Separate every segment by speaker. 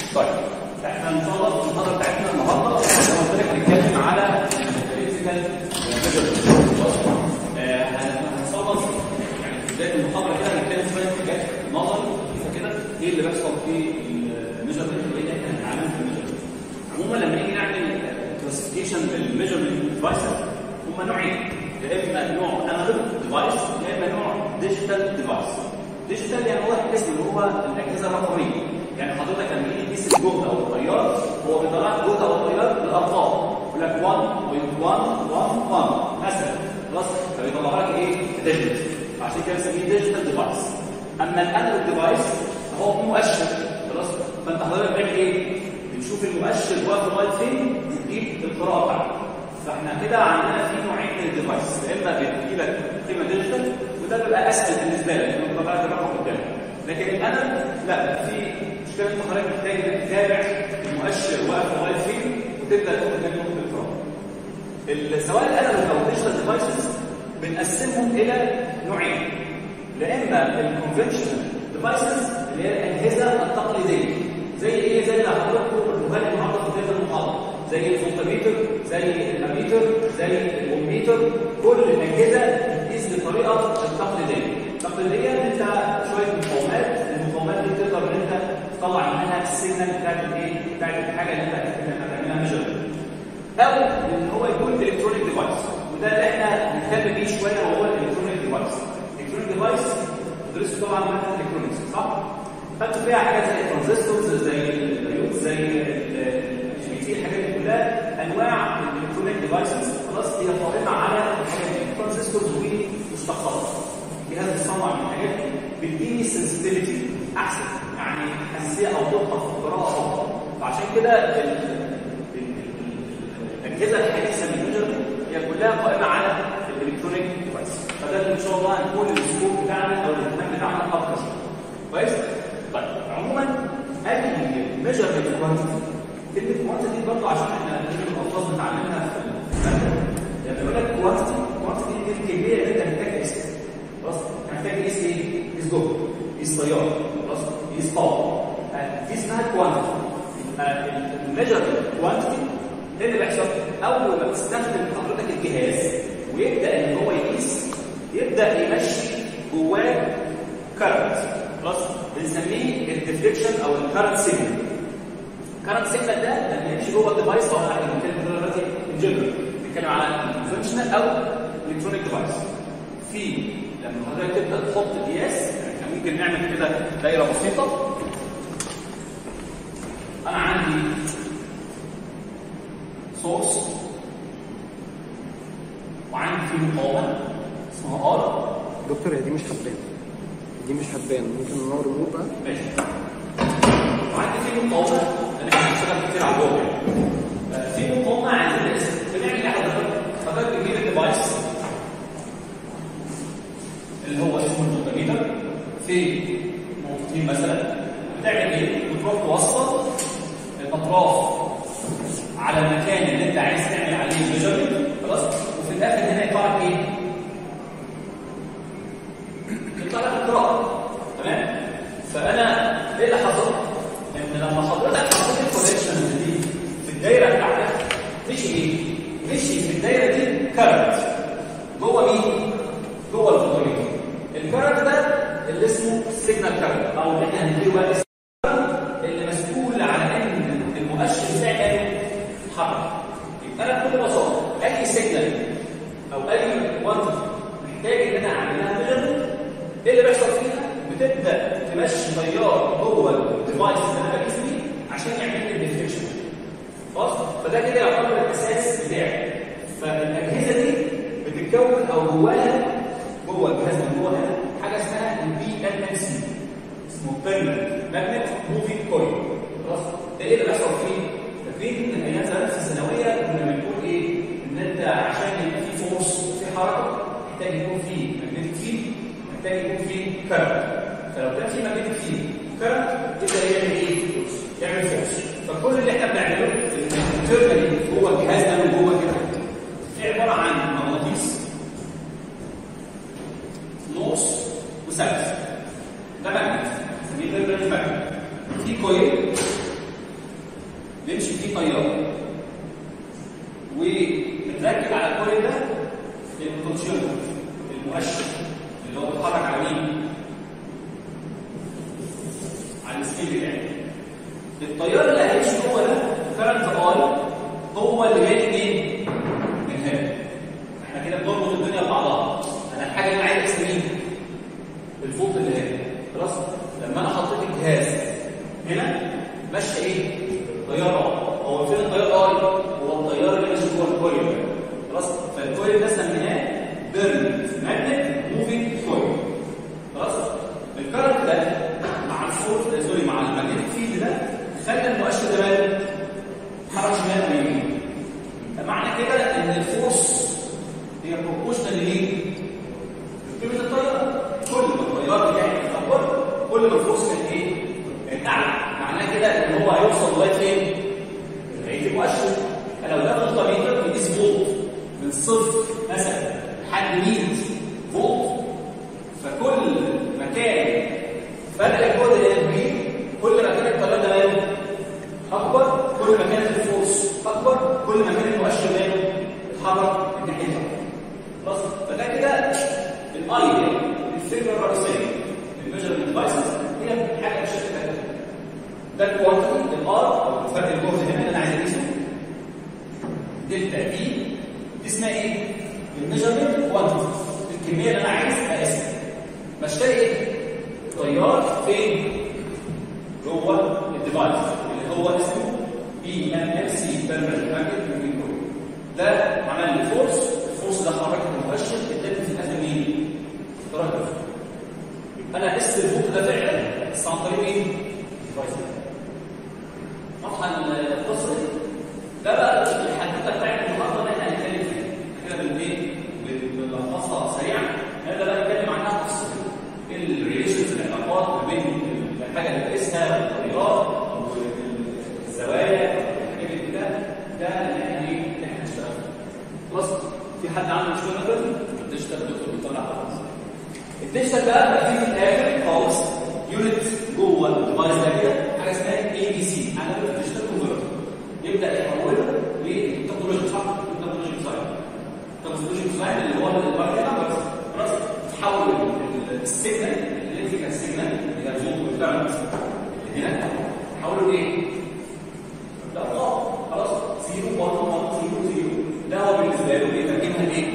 Speaker 1: طيب احنا ان شاء الله في المحاضره بتاعتنا النهارده زي ما قلت لك هنتكلم على الفيزيكال هنصنف يعني في بدايه المحاضره كده هنتكلم شويه حاجات نظري كده ايه اللي بيحصل في الميجرمنت وايه اللي احنا هنتعلمه في الميجرمنت عموما لما نيجي نعمل كلاسيفيكيشن للميجرمنت ديفايسز هم نوعين يا اما نوع انالوج ديفايس يا اما نوع ديجيتال ديفايس ديجيتال يعني واضح اسمه اللي هو الاجهزه الرقميه يعني حضرتك لما يجي تقيس الجهد او التيار هو بيطلع لك جهد او التيار بالارقام يقول لك 1.111 مثلا خلاص فبيطلع لك ايه ديجيتال عشان كده بنسميه ديجيتال ديفايس اما الانالوج ديفايس هو مؤشر خلاص فانت حضرتك بتعمل ايه؟ بنشوف المؤشر واقف لغايه فين وتجيب القراءه بتاعته فاحنا كده عندنا في نوعين من الديفايس يا اما بيجي لك قيمه ديجيتال وده بيبقى اسهل بالنسبه لك لانه بيبقى الرقم قدامك لكن الانا لا في مشكله انت حضرتك محتاج انك تتابع المؤشر واقف لغايه فين وتبدا تاخد منه القراءه سواء الانالوج او الديجيتال ديفايسز بنقسمهم الى نوعين لا اما الكونفنشنال ديفايسز اللي هي الاجهزه التقليديه زي ايه زي اللي حضرتك قلتوها لي النهارده في بدايه المحاضره زي الفولتميتر زي الاميتر زي الوميتر كل الاجهزه بتقيس بطريقه التقليديه التقليديه ان انت شويه مقاومات المقاومات دي تقدر ان انت تطلع منها السيجنال بتاعت الايه بتاعت الحاجه اللي انت هتعملها ميجرمنت او ان هو يكون الكترونيك ديفايس وده اللي احنا بنهتم بيه شويه وهو الالكترونيك ديفايس الالكترونيك ديفايس تدرسوا طبعا ماده الكترونكس صح؟ خدتوا فيها حاجات زي الترانزستورز زي الديود زي الجي تي الحاجات دي كلها انواع الالكترونيك ديفايسز خلاص هي قائمه على الحاجات دي الترانزستورز ومشتقاتها جهاز مصنع من الحاجات دي بيديني سنسيتيفيتي احسن يعني حساسيه او دقه في القراءه افضل فعشان كده الاجهزه الحديثه من الميجرمنت هي كلها قائمه على الالكترونيك ديفايس فده ان شاء الله هنكون الاسلوب بتاعنا او الاهتمام بتاعنا اكتر كويس طيب عموما اي ميجرمنت كوانتيتي كلمه كوانتيتي برضه عشان احنا كلمه الالفاظ بنتعلمها في الماده يعني بيقول لك كوانتيتي كوانتيتي دي الكميه اللي انت محتاج تقيسها خلاص محتاج تقيس ايه؟ تقيس جهد تقيس تيار خلاص تقيس باور دي اسمها كوانتيتي الميجرمنت كوانتيتي ايه اللي بيحصل؟ اول ما تستخدم حضرتك الجهاز ويبدا ان هو يقيس يبدا يمشي جواه كارنت خلاص بنسميه الديفليكشن او الكارنت سيجنال الكارنت سيجنال ده لما يمشي جوه الديفايس او احنا بنتكلم دلوقتي ان جنرال بنتكلم على كونفشنال او الكترونيك ديفايس في لما حضرتك تبدا تحط قياس احنا ممكن نعمل كده دايره بسيطه انا عندي سورس وعندي فيه مقاومه اسمها ار
Speaker 2: دكتور هي دي مش حبان دي مش حبان ممكن ننور النور بقى
Speaker 1: ماشي وعندي فيه مقاومه انا هشتغل كتير على الجو في مقاومه عند الناس بنعمل ايه حضرتك؟ حضرتك بتجيب الديفايس اللي هو اسمه الفولتميتر في نقطتين مثلا بتعمل ايه؟ بتروح توصل الاطراف على المكان اللي انت عايز تعمل عليه ميجرمنت خلاص وفي الاخر هنا يطلع لك ايه؟ يطلع لك القراءه تمام؟ فانا ايه اللي حصل؟ ان لما حضرتك حطيت الكونكشن دي في الدايره بتاعتك مشي ايه؟ مشي في الدايره دي كارنت جوه مين؟ جوه الفوتوميتر الكارنت ده اللي اسمه سيجنال كارنت او اللي احنا هنديله بقى اللي مسؤول عن ان المؤشر بتاعي يتحرك يبقى انا بكل بساطه اي سيجنال او اي كوانتيتي محتاج ان انا اعمل لها ميجرمنت ايه اللي بيحصل فيها؟ بتبدا تمشي تيار جوه الديفايس اللي انا بقيس بيه عشان يعمل لي الديفليكشن خلاص فده كده يعتبر الاساس بتاعي فالاجهزه دي بتتكون او جواها جوه الجهاز من جوه هنا حاجه اسمها البي ام ام سي اسمه بيرمننت ماجنت موفينج كويل خلاص ده ايه اللي بيحصل فيه؟ فاكرين ان ايام زمان في الثانويه كنا بنقول ايه؟ ان انت عشان يبقى في فورس وفي حركه محتاج يكون في ماجنتيك فيلد محتاج يكون في كارنت فلو كان في ماجنتيك فيلد كارنت يبدا يعمل ايه؟ يعمل فورس فكل اللي احنا بنعمله الترمينال جوه الجهاز ده من جوه كده دي عباره عن مغناطيس نص وسلس ده ماجنت بنسميه ده ماجنت في كويل في طياره ومتركب على الكويل ده البوتنشيومتر المؤشر اللي هو بيتحرك على مين؟ على السبيد بتاعي التيار اللي هيمشي جوه ده كارنت اي هو اللي جاي منين؟ من هنا احنا كده بنربط الدنيا ببعضها انا الحاجه اللي انا عايز اقيسها مين؟ الفولت اللي هنا خلاص لما انا حطيت الجهاز هنا ماشي ايه؟ تيار اه هو فين التيار اي؟ هو التيار اللي ماشي جوه الكويل ده خلاص فالكويل ده سميناه بيرنت ماجنت موفينج كويل خلاص الكرنت ده مع الفولت سوري مع الماجنتيك فيلد ده خلى المؤشر ده ماله؟ اتحرك شمال ويمين معنى كده ان الفورس هي بروبوشنال لمين؟ قيمه التيار كل ما التيار بتاعي كان اكبر كل ما الفورس كانت ايه؟ كانت اعلى معناه كده ان هو هيوصل لغايه فين؟ لغايه المؤشر لو ده الطريقه بيقيس فولت من صفر مثلا لحد 100 فولت فكل ما كان فرق الجهد الالكتروني كل ما كان التيار ده ماله اكبر كل ما كانت الفورس اكبر كل ما كان المؤشر ماله اتحرك ناحيتها خلاص فده كده الاي الفكره الرئيسيه الميجرمنت ديفايسز هي حاجه بالشكل ده ده الكوانتيتي الار او فرق الجهد هنا اللي انا عايز اقيسه دلتا اي دي اسمها ايه؟ الميجرمنت كوانتيتي الكميه اللي انا عايز اقيسها بشتري ايه؟ تيار فين؟ جوه الديفايس اللي هو اسمه بي ام ال سي بيرمننت ماجنت موفينج كويل ده عمل لي فورس الفورس ده حركت المؤشر ادتني في الاخر مين؟ درجه انا قست الفوق ده فعلا بس عن طريق ايه؟ الديفايس ده واضحه القصه دي؟ ده بقى الحدوته بتاعت النهارده اللي احنا هنتكلم فيها كده بالايه؟ بنلخصها سريعا هذا بقى نتكلم عنها تفصيل الريليشنز العلاقات ما بين الحاجه اللي بقيسها والتيارات والزوايا والحاجات دي كده ده اللي احنا ايه؟ اللي احنا هنشتغل فيه. خلاص؟ في حد عنده مشكله دلوقتي؟ الديجيتال دكتور بيطلع خلاص. الديجيتال بقى بقى فيه في الاخر خالص يونت جوه الديفايس ده كده حاجه اسمها اي دي سي انا ديجيتال كونفرتر يبدا يحوله لتكنولوجيا صح؟ تكنولوجيا ديزاين تكنولوجيا ديزاين اللي هو البارت هنا بس خلاص تحول السيجنال الالكتريكال سيجنال اللي هي الفولت والكرنت اللي هنا تحوله لايه؟ لارقام خلاص 0 1 1 0 0 ده هو بالنسبه له بيترجمها لايه؟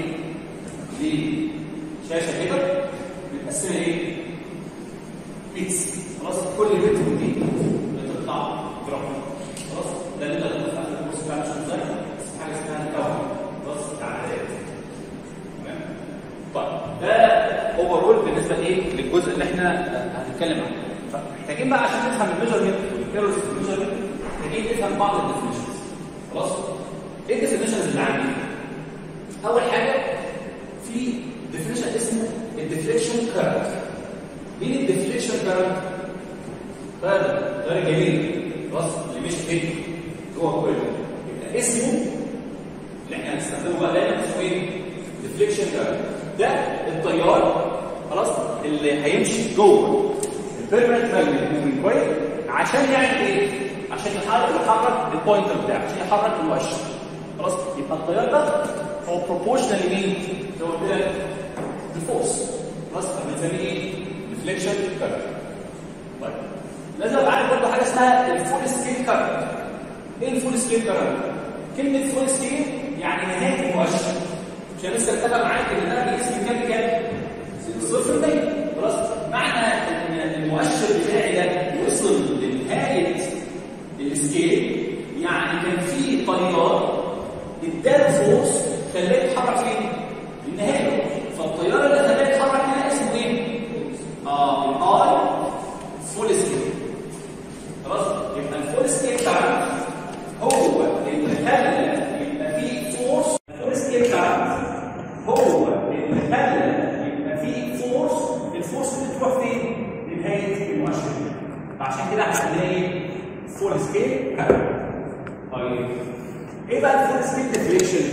Speaker 1: لشاشه كده متقسمه ايه؟ بيتس خلاص كل بيت من دي بتطلع جرام خلاص ده اللي انت هتدخل في الكورس بتاع الشمسيه حاجه اسمها الكون خلاص بتاع العداد تمام طيب ده اوفرول بالنسبه ايه للجزء اللي احنا هنتكلم عنه فمحتاجين بقى عشان نفهم الميجرمنت والكيرلز في الميجرمنت محتاجين نفهم بعض الديفينيشنز خلاص ايه الديفينيشنز اللي عندي اول حاجه في ديفينيشن اسمه الديفليكشن كارنت مين الديفليكشن كارنت هذا غير جميل خلاص اللي مش كده جوه كل يبقى اسمه اللي احنا هنستخدمه بقى دايما اسمه ايه ديفليكشن كارنت ده التيار خلاص اللي هيمشي جوه البيرمننت ماجنت موفينج كويل عشان يعمل ايه عشان يحرك يحرك البوينتر بتاعه عشان يحرك المؤشر خلاص يبقى التيار ده هو بروبورشنال لمين زي ما قلت لك الفورس خلاص بنسميه ايه ديفليكشن كارنت طيب لازم ابقى عارف برضه حاجه اسمها الفول سكيل كارنت ايه الفول سكيل كارنت كلمه فول سكيل يعني نهايه المؤشر عشان لسه اتفق معاك ان ده بيقيس من كام لكام؟ صفر مية خلاص معنى ان المؤشر بتاعي ده وصل لنهايه السكيل يعني كان في تيار اداله فورس خلاه يتحرك فين؟ النهايه فالتيار اللي خلاه يتحرك هنا اسمه ايه؟ اه الاي فول سكيل خلاص يبقى الفول سكيل كارنت هو اللي خلى يبقى فيه فورس الفول سكيل كارنت هو اللي خلى يبقى فيه فورس الفورس اللي تروح فين؟ لنهايه المؤشر فعشان كده هنسميها ايه؟ فول سكيل كارنت طيب ايه بقى الفول سكيل ديفليكشن؟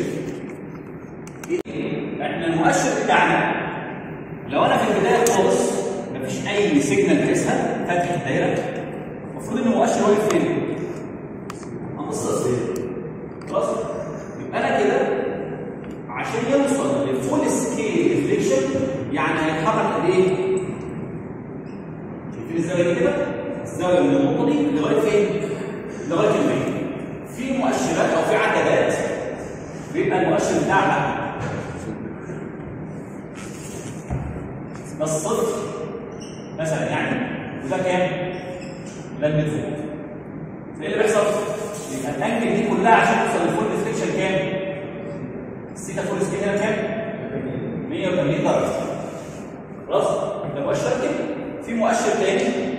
Speaker 1: احنا المؤشر بتاعنا لو انا في البدايه خالص مفيش اي سيجنال قيسها فاتح الدايره المفروض ان المؤشر واقف فين؟ هنبص الزاويه من النقطه دي لغايه فين؟ لغايه المية في مؤشرات او في عدادات بيبقى المؤشر بتاعها ده الصفر مثلا يعني وده كام؟ ده الميدفوت فايه اللي بيحصل؟ يبقى الانجل دي كلها عشان توصل للفول ديفليكشن كام؟ السيتا فول سكيل هنا كام؟ 180 درجه خلاص؟ ده مؤشر كده في مؤشر تاني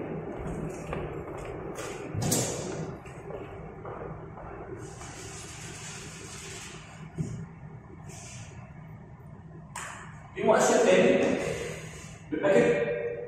Speaker 1: في مؤشر تاني بيبقى كده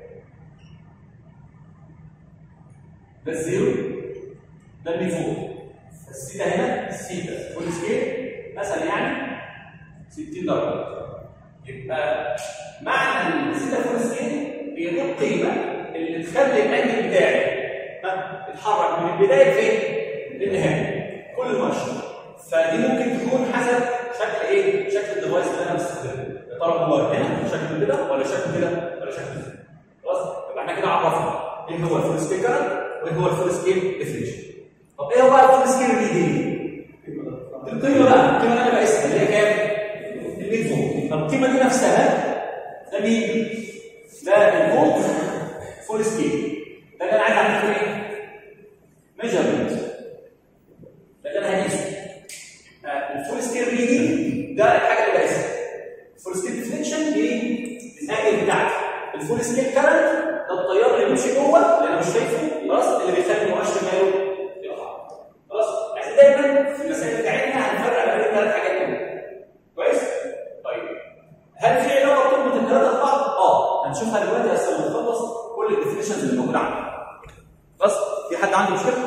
Speaker 1: ده الزيرو ده اللي فوق السيتا هنا السيتا فول سكيل مثلا يعني 60 درجه يبقى معنى السيتا فول سكيل هي دي القيمه اللي تخلي الانجل بتاعي ها يتحرك من البدايه فين؟ للنهايه كل مؤشر فدي ممكن تكون حسب شكل ايه؟ شكل الديفايس اللي انا بستخدمه يا ترى هو هنا شكله كده ولا شكله كده ولا شكله كده خلاص يبقى احنا كده عرفنا ايه هو الفول سكيل كارنت وايه هو الفول سكيل ديفليكشن طب ايه هو بقى الفول سكيل ريدنج؟ القيمه بقى القيمه اللي انا بقيسها اللي هي كام؟ الميد فولت طب القيمه دي نفسها ده مين؟ ده الفولت فول سكيل ده اللي انا عايز اعمل فيه ايه؟ ميجرمنت ده اللي انا هقيسه الفول سكيل ريدنج ده الحاجه اللي بقيسها الفول سكيل ديفليكشن دي الانجل بتاعتي الفول سكيل كارنت ده التيار اللي ماشي جوه اللي انا مش شايفه خلاص اللي بيخلي المؤشر ماله يقع خلاص عايزين دايما في المسائل بتاعتنا هنفرق ما بين الثلاث حاجات دول كويس طيب هل في علاقه بتربط الثلاثه ببعض اه هنشوفها دلوقتي بس لما نخلص كل الديفينيشنز اللي موجوده عندنا بس في حد عنده مشكله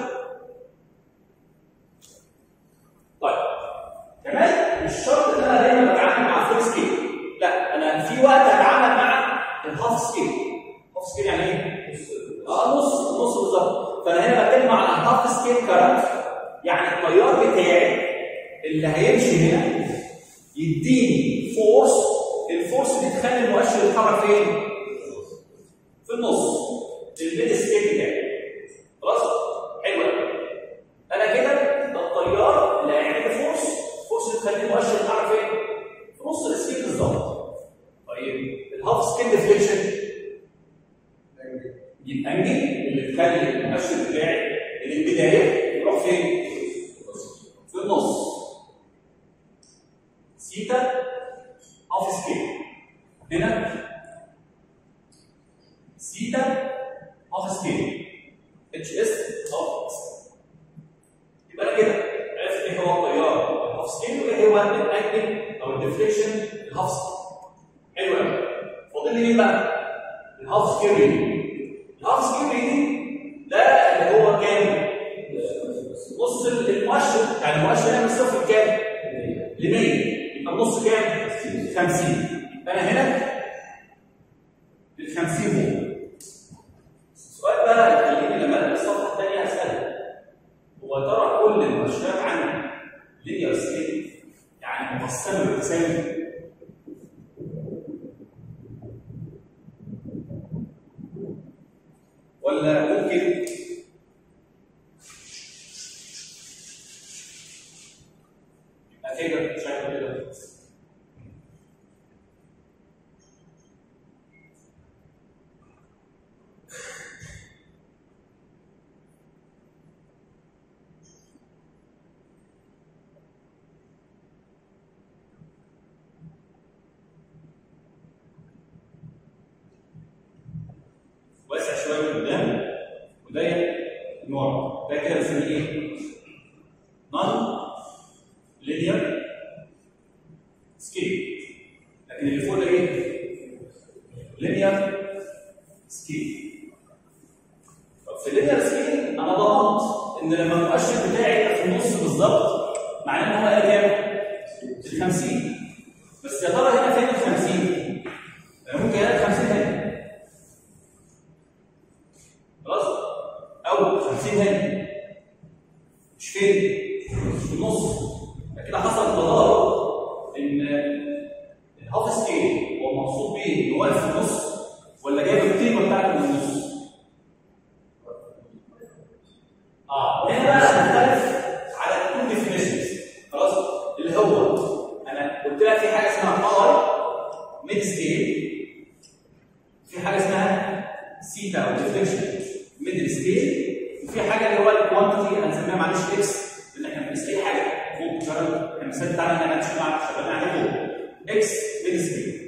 Speaker 1: طيب كمان مش شرط ان انا دايما بتعامل مع فول سكيل لا انا في وقت هتعامل مع الهاف سكيل هاف سكيل يعني ايه؟ اه نص نص بالظبط فانا هنا بتكلم على هاف سكيل كارنت يعني التيار بتاعي اللي هيمشي هنا يديني فورس الفورس دي تخلي المؤشر يتحرك فين؟ في النص الميد سكيل بتاعي خلاص؟ حلو قوي انا كده ده التيار اللي هيعمل لي فورس فورس اللي تخلي المؤشر يتحرك فين؟ في نص السكيل بالظبط طيب الهاف سكيل ديفليكشن دي الانجل اللي تخلي المؤشر بتاعي من البدايه يروح فين؟ في النص سيتا هاف سكيل هنا سيتا هاف سكيل اتش اس هاف سكيل يبقى انا كده عرفت ايه هو التيار الهاف سكيل وايه هو الانجل او الديفليكشن الهاف سكيل حلو قوي فاضل لي مين بقى؟ الهاف سكيل ريدنج الهاف سكيل ريدنج ده اللي هو كام؟ نص المؤشر يعني المؤشر هنا من صفر لكام؟ ل 100 يبقى النص كام؟ 50 يبقى انا هنا ال 50 هو السؤال بقى يخليني لما الاقي الصفحه الثانيه اسالها هو يا ترى كل المؤشرات عندي لينير سكيل يعني مقسمه بالتساوي ولا ممكن يبقى كده شكله كده واسع شويه من قدام وضيق من ورا ده كده بنسميه ايه؟ نون لينير سكيل لكن اللي فوق ده ايه؟ لينير سكيل طب في اللينير سكيل انا ضمنت ان لما المؤشر بتاعي يبقى في النص بالظبط معناه ان هو قال كام؟ ال 50 بس يا ترى هنا فين ال 50؟ أنا ممكن الاقي 50 هنا خلاص او 50 هنا مش فين مش في النص يبقى كده حصل تضارب ان الهاف سكيل هو المقصود بيه ان هو واقف في النص ولا جايب القيمه بتاعته من النص اه هنا بقى نختلف على التو ديفينيشنز خلاص اللي هو انا قلت لك في حاجه اسمها ار ميد سكيل في حاجه اسمها سيتا او ديفليكشن ميدل سكيل وفي حاجه اللي هو الكوانتيتي هنسميها معلش اكس لان احنا بنقيس اي حاجه فوق شغال المثال بتاعنا احنا شغالين عليه فوق اكس ميدل سكيل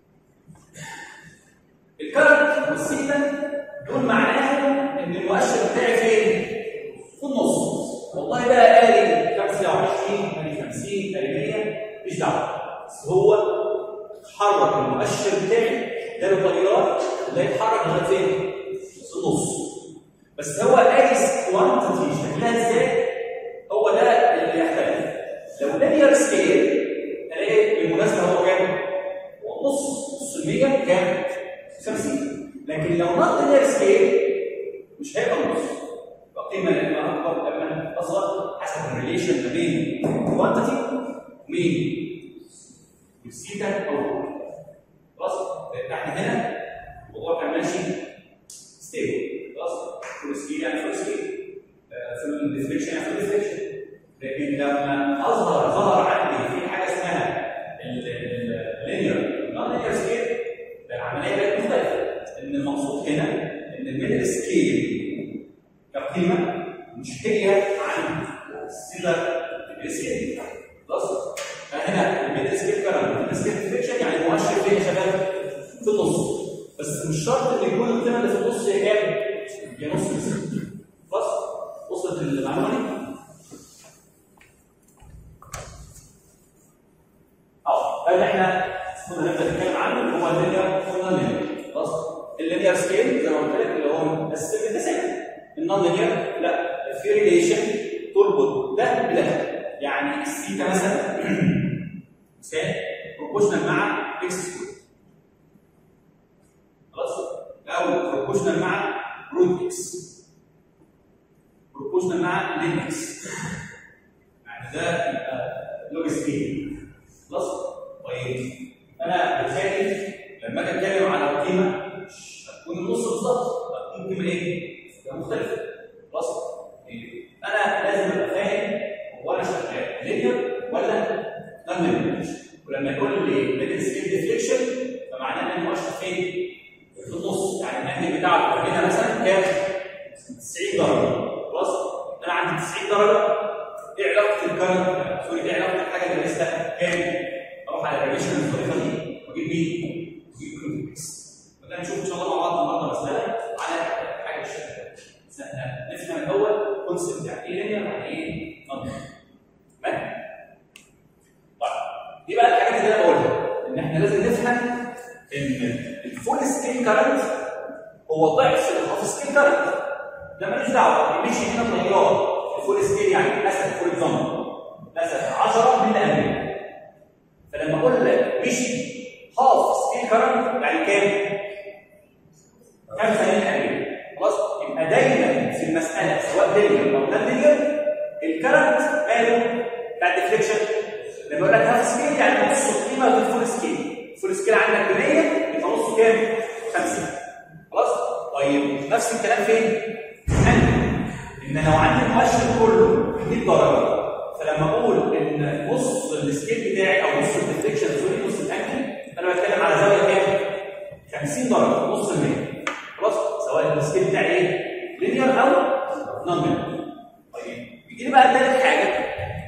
Speaker 1: الكارت والسيتا دول معناهم ان المؤشر بتاعي فين؟ في النص والله بقى قاري 25 قاري 50 قاري 100 مش دعوه بس هو حرك المؤشر بتاعي ده له تيار ده يتحرك لغايه فين؟ في النص بس هو قايس كوانتيتي شكلها ازاي؟ هو ده اللي يختلف لو لينير سكيل الاقي بالمناسبه هو كام؟ هو نص نص المية كام؟ 50 لكن لو نوت لينير سكيل مش هيبقى نص يبقى قيمه لما اكبر لما اصغر حسب الريليشن ما بين كوانتيتي ومين؟ والسيتا او خلاص لان احنا هنا الموضوع كان ماشي ستيبل خلاص فول سكيل يعني فول سكيل فول ديفليكشن يعني فول ديفليكشن لكن لما اظهر ظهر عندي في حاجه اسمها اللينير نون لينير سكيل العمليه بقت مختلفه ان المقصود هنا ان الميدل سكيل كقيمه مش هي عن السيلر سكيل خلاص فهنا الميدل سكيل كرنت الميدل سكيل ديفليكشن يعني المؤشر فين يا شباب في النص بس مش شرط ان يكون القيمه اللي في النص هي كام؟ هي نص بس خلاص وصلت المعلومه دي؟ اه ده اللي احنا كنا نبدا نتكلم عنه اللي هو اللينير والنون لينير خلاص اللينير سكيل زي ما قلت لك اللي هو مقسم التسامح النون لينير لا في ريليشن تربط ده بده يعني السيتا مثلا مثال بروبوشنال مع اكس سكوير خلاص او بروبوشنال مع روت اكس بروبوشنال مع لين اكس يعني ده يبقى لوج سكيل خلاص طيب انا بالتالي لما اجي اتكلم على القيمه مش هتكون النص بالظبط هتكون قيمه ايه؟ تبقى مختلفه خلاص إيه؟ انا لازم ابقى فاهم هو انا شغال لينير ولا نون لينير ولما يقول لي ميدل سكيل ديفليكشن فمعناه ان المؤشر فين؟ في النص يعني الانجل بتاعته هنا مثلا كام؟ 90 درجه خلاص انا عندي 90 درجه ايه علاقه الكرنت سوري ايه علاقه الحاجه اللي لسه كام؟ اروح على الريليشن الطريقه دي واجيب مين؟ واجيب كروت اكس فده نشوف ان شاء الله مع بعض النهارده مساله على حاجه بالشكل ده بس احنا نفهم الاول كونسيبت يعني ايه لينير يعني ايه نون تمام؟ طيب دي بقى الحاجات اللي انا بقولها ان احنا لازم نفهم ان الفول سكيل كارنت هو ضعف الهاف سكيل كارنت ده ماليش دعوه يمشي هنا تيار الفول سكيل يعني مثلا فور اكزامبل مثلا 10 ملي امبير فلما اقول لك مشي هاف سكيل كارنت يعني كام؟ 5 ملي امبير خلاص يبقى دايما في المساله سواء لينير او نون لينير الكرنت ماله بتاع الديفليكشن لما اقول لك هاف سكيل يعني نص القيمه في الفول سكيل الفول سكيل عندك ب 100 يبقى نصه كام؟ 50 خلاص؟ طيب نفس الكلام فين؟ عندي ان لو عندي المؤشر كله 100 درجه فلما اقول ان نص السكيل بتاعي او نص الديفليكشن سوري نص الانجل انا بتكلم على زاويه كام؟ 50 درجه نص المية خلاص؟ سواء السكيل بتاعي ايه؟ لينير او نون لينير طيب يجي لي بقى ثالث حاجه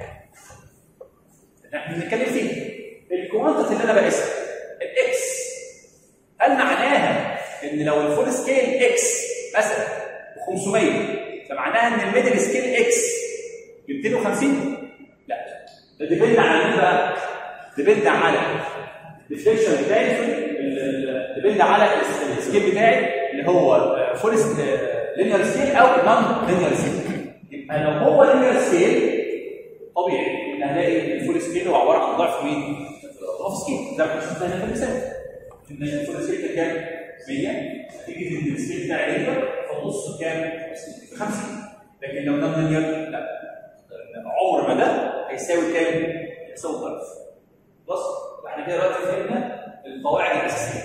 Speaker 1: اللي احنا بنتكلم فيها الكوانتيتي اللي انا بقيسها الاكس هل معناها ان لو الفول سكيل اكس مثلا ب 500 فمعناها ان الميدل سكيل اكس ب 250 لا ده ديبند على مين بقى؟ ديبند على الديفليكشن بتاعي ديبند على السكيل بتاعي اللي هو فول لينير سكيل او نون لينير سكيل يبقى لو هو لينير سكيل طبيعي ان هلاقي الفول سكيل هو عباره عن ضعف مين؟ ضعف سكيل زي ما احنا شفنا هنا في المثال ان الفول سكيل كام؟ 100 نتيجه ان السكيل بتاعي لينير فالنص كام؟ 50 لكن لو نون لينير لا عمر ما ده هيساوي كام؟ هيساوي ضعف خلاص؟ احنا كده دلوقتي فهمنا القواعد الاساسيه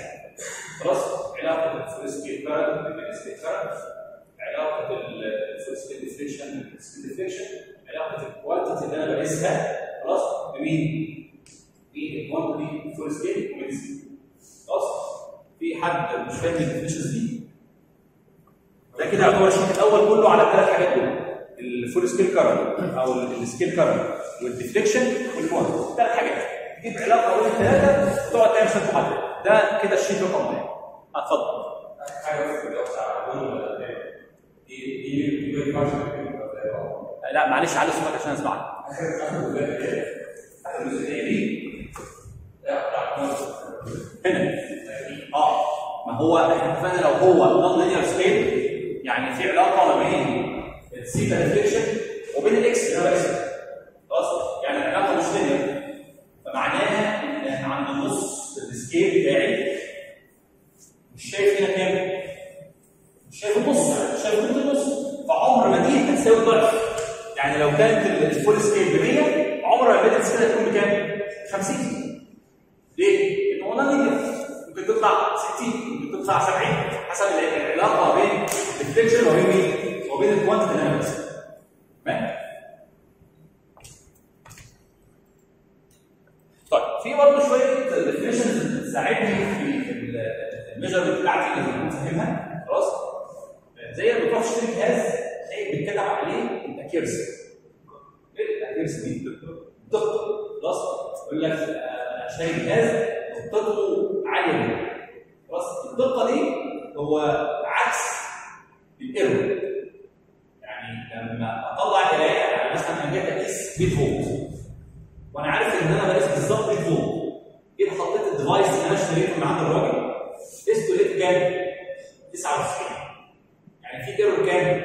Speaker 1: خلاص؟ علاقه الفول سكيل كارنت بالسكيل كارنت علاقه الفول سكيل ديفليكشن ديفليكشن علاقه الكوانتيتي اللي انا بقيسها خلاص بمين؟ بالكوانتيتي فول سكيل وميديسين خلاص في حد مش فاهم الديفينيشنز دي ده كده يعتبر الشيت الاول كله على الثلاث حاجات دول الفول سكيل كارنت او السكيل كارنت والديفليكشن والكوانتيتي ثلاث حاجات تجيب علاقه بين الثلاثه وتقعد تعمل شويه محاضرات ده كده الشيت رقم واحد اتفضل
Speaker 3: حاجه بس كده بتاع اول ولا دي دي دي ما ينفعش
Speaker 1: لا معلش علي صوتك عشان اسمعك هنا اه ما هو احنا اتفقنا لو هو نون لينير سكيل يعني في علاقه ما بين السيتا ديفليكشن وبين الاكس اللي انا بقيسها خلاص يعني العلاقه مش لينير فمعناها ان عند النص السكيل بتاعي مش شايف هنا كام؟ مش شايف النص مش شايف خط النص فعمر ما دي هتساوي ضعف يعني لو كانت الفول سكيل ب 100 عمر ما الميدل سكيل هتكون بكام؟ 50 ليه؟ لان هو نون لينير ممكن تطلع 60 ممكن تطلع 70 حسب العلاقه بين الديفليكشن وبين مين؟ وبين الكوانتيتي اللي انا بقيسها تمام؟ طيب في برضه شويه ديفينيشنز بتساعدني في الميجرمنت بتاعتي اللي بفهمها خلاص زي ما بتروح تشتري جهاز تلاقي بيتكتب عليه الاكيرسي ايه الاكيرسي دي؟ دقه خلاص يقول لك آه، شاري جهاز دقته عاليه جدا خلاص الدقه دي هو عكس الايرور يعني لما اطلع قرايه يعني مثلا انا جيت اقيس 100 فولت وانا عارف ان انا بقيس بالظبط 100 فولت جيت حطيت الديفايس اللي انا اشتريته من عند الراجل قسته لقيت كام؟ 99 يعني في ايرور كام؟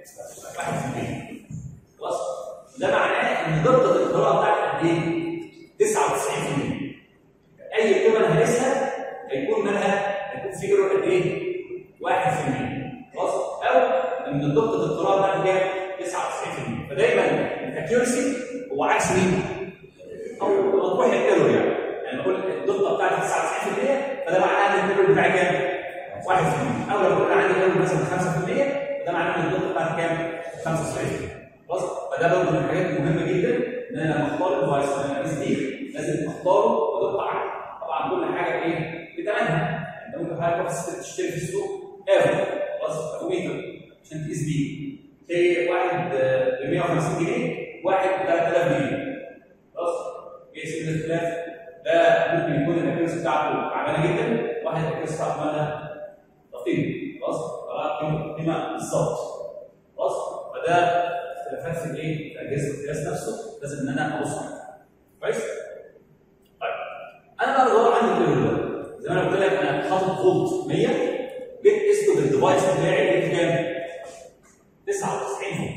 Speaker 1: 1% خلاص ده معناه ان دقه القراءه بتاعتي قد ايه؟ 99% اي قيمه انا هقيسها هيكون منها هيكون في ايرور قد ايه؟ 1% خلاص او ان دقه القراءه بتاعتي كام؟ 99% فدايما الاكيورسي هو عكس مين؟ او مطروح الايرور يعني يعني نقول الدقه بتاعتي 99% فده معناه ان الايرور بتاعي كام؟ 1% او لو قلنا عندي ايرور مثلا 5% ده معناه ان الدقه بتاعتي كام؟ 95% خلاص فده برضه من الحاجات المهمه جدا ان انا لما اختار الديفايس اللي انا بقيس بيه لازم اختاره بدقه عاليه طبعا كل حاجه ايه؟ بثمنها انت ممكن حضرتك تروح تشتري في السوق ايرور خلاص افوميتر عشان تقيس بيه تلاقي واحد ب 150 جنيه واحد ب 3000 جنيه خلاص قيس ال 3000 ده ممكن يكون الاكيرس بتاعته تعبانه جدا واحد الاكيرس بتاعته مالها دقيق خلاص طلع قيمه قيمه بالظبط خلاص فده اختلافات في الايه؟ في اجهزه القياس نفسه لازم ان انا ابص عليها كويس؟ طيب انا بقى بدور عندي الايرور ده زي ما انا قلت لك انا حاطط فولت 100 جيت قسته بالديفايس بتاعي لقيت كام؟ 99 فولت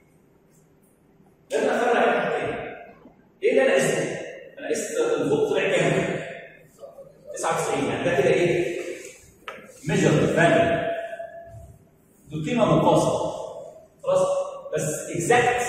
Speaker 1: لازم افرق بين حاجتين ايه اللي انا قسته؟ انا قست الفولت طلع كام؟ 99 يعني ده كده ايه؟ ميجر فاليو دي قيمه مقاسه خلاص بس اكزاكت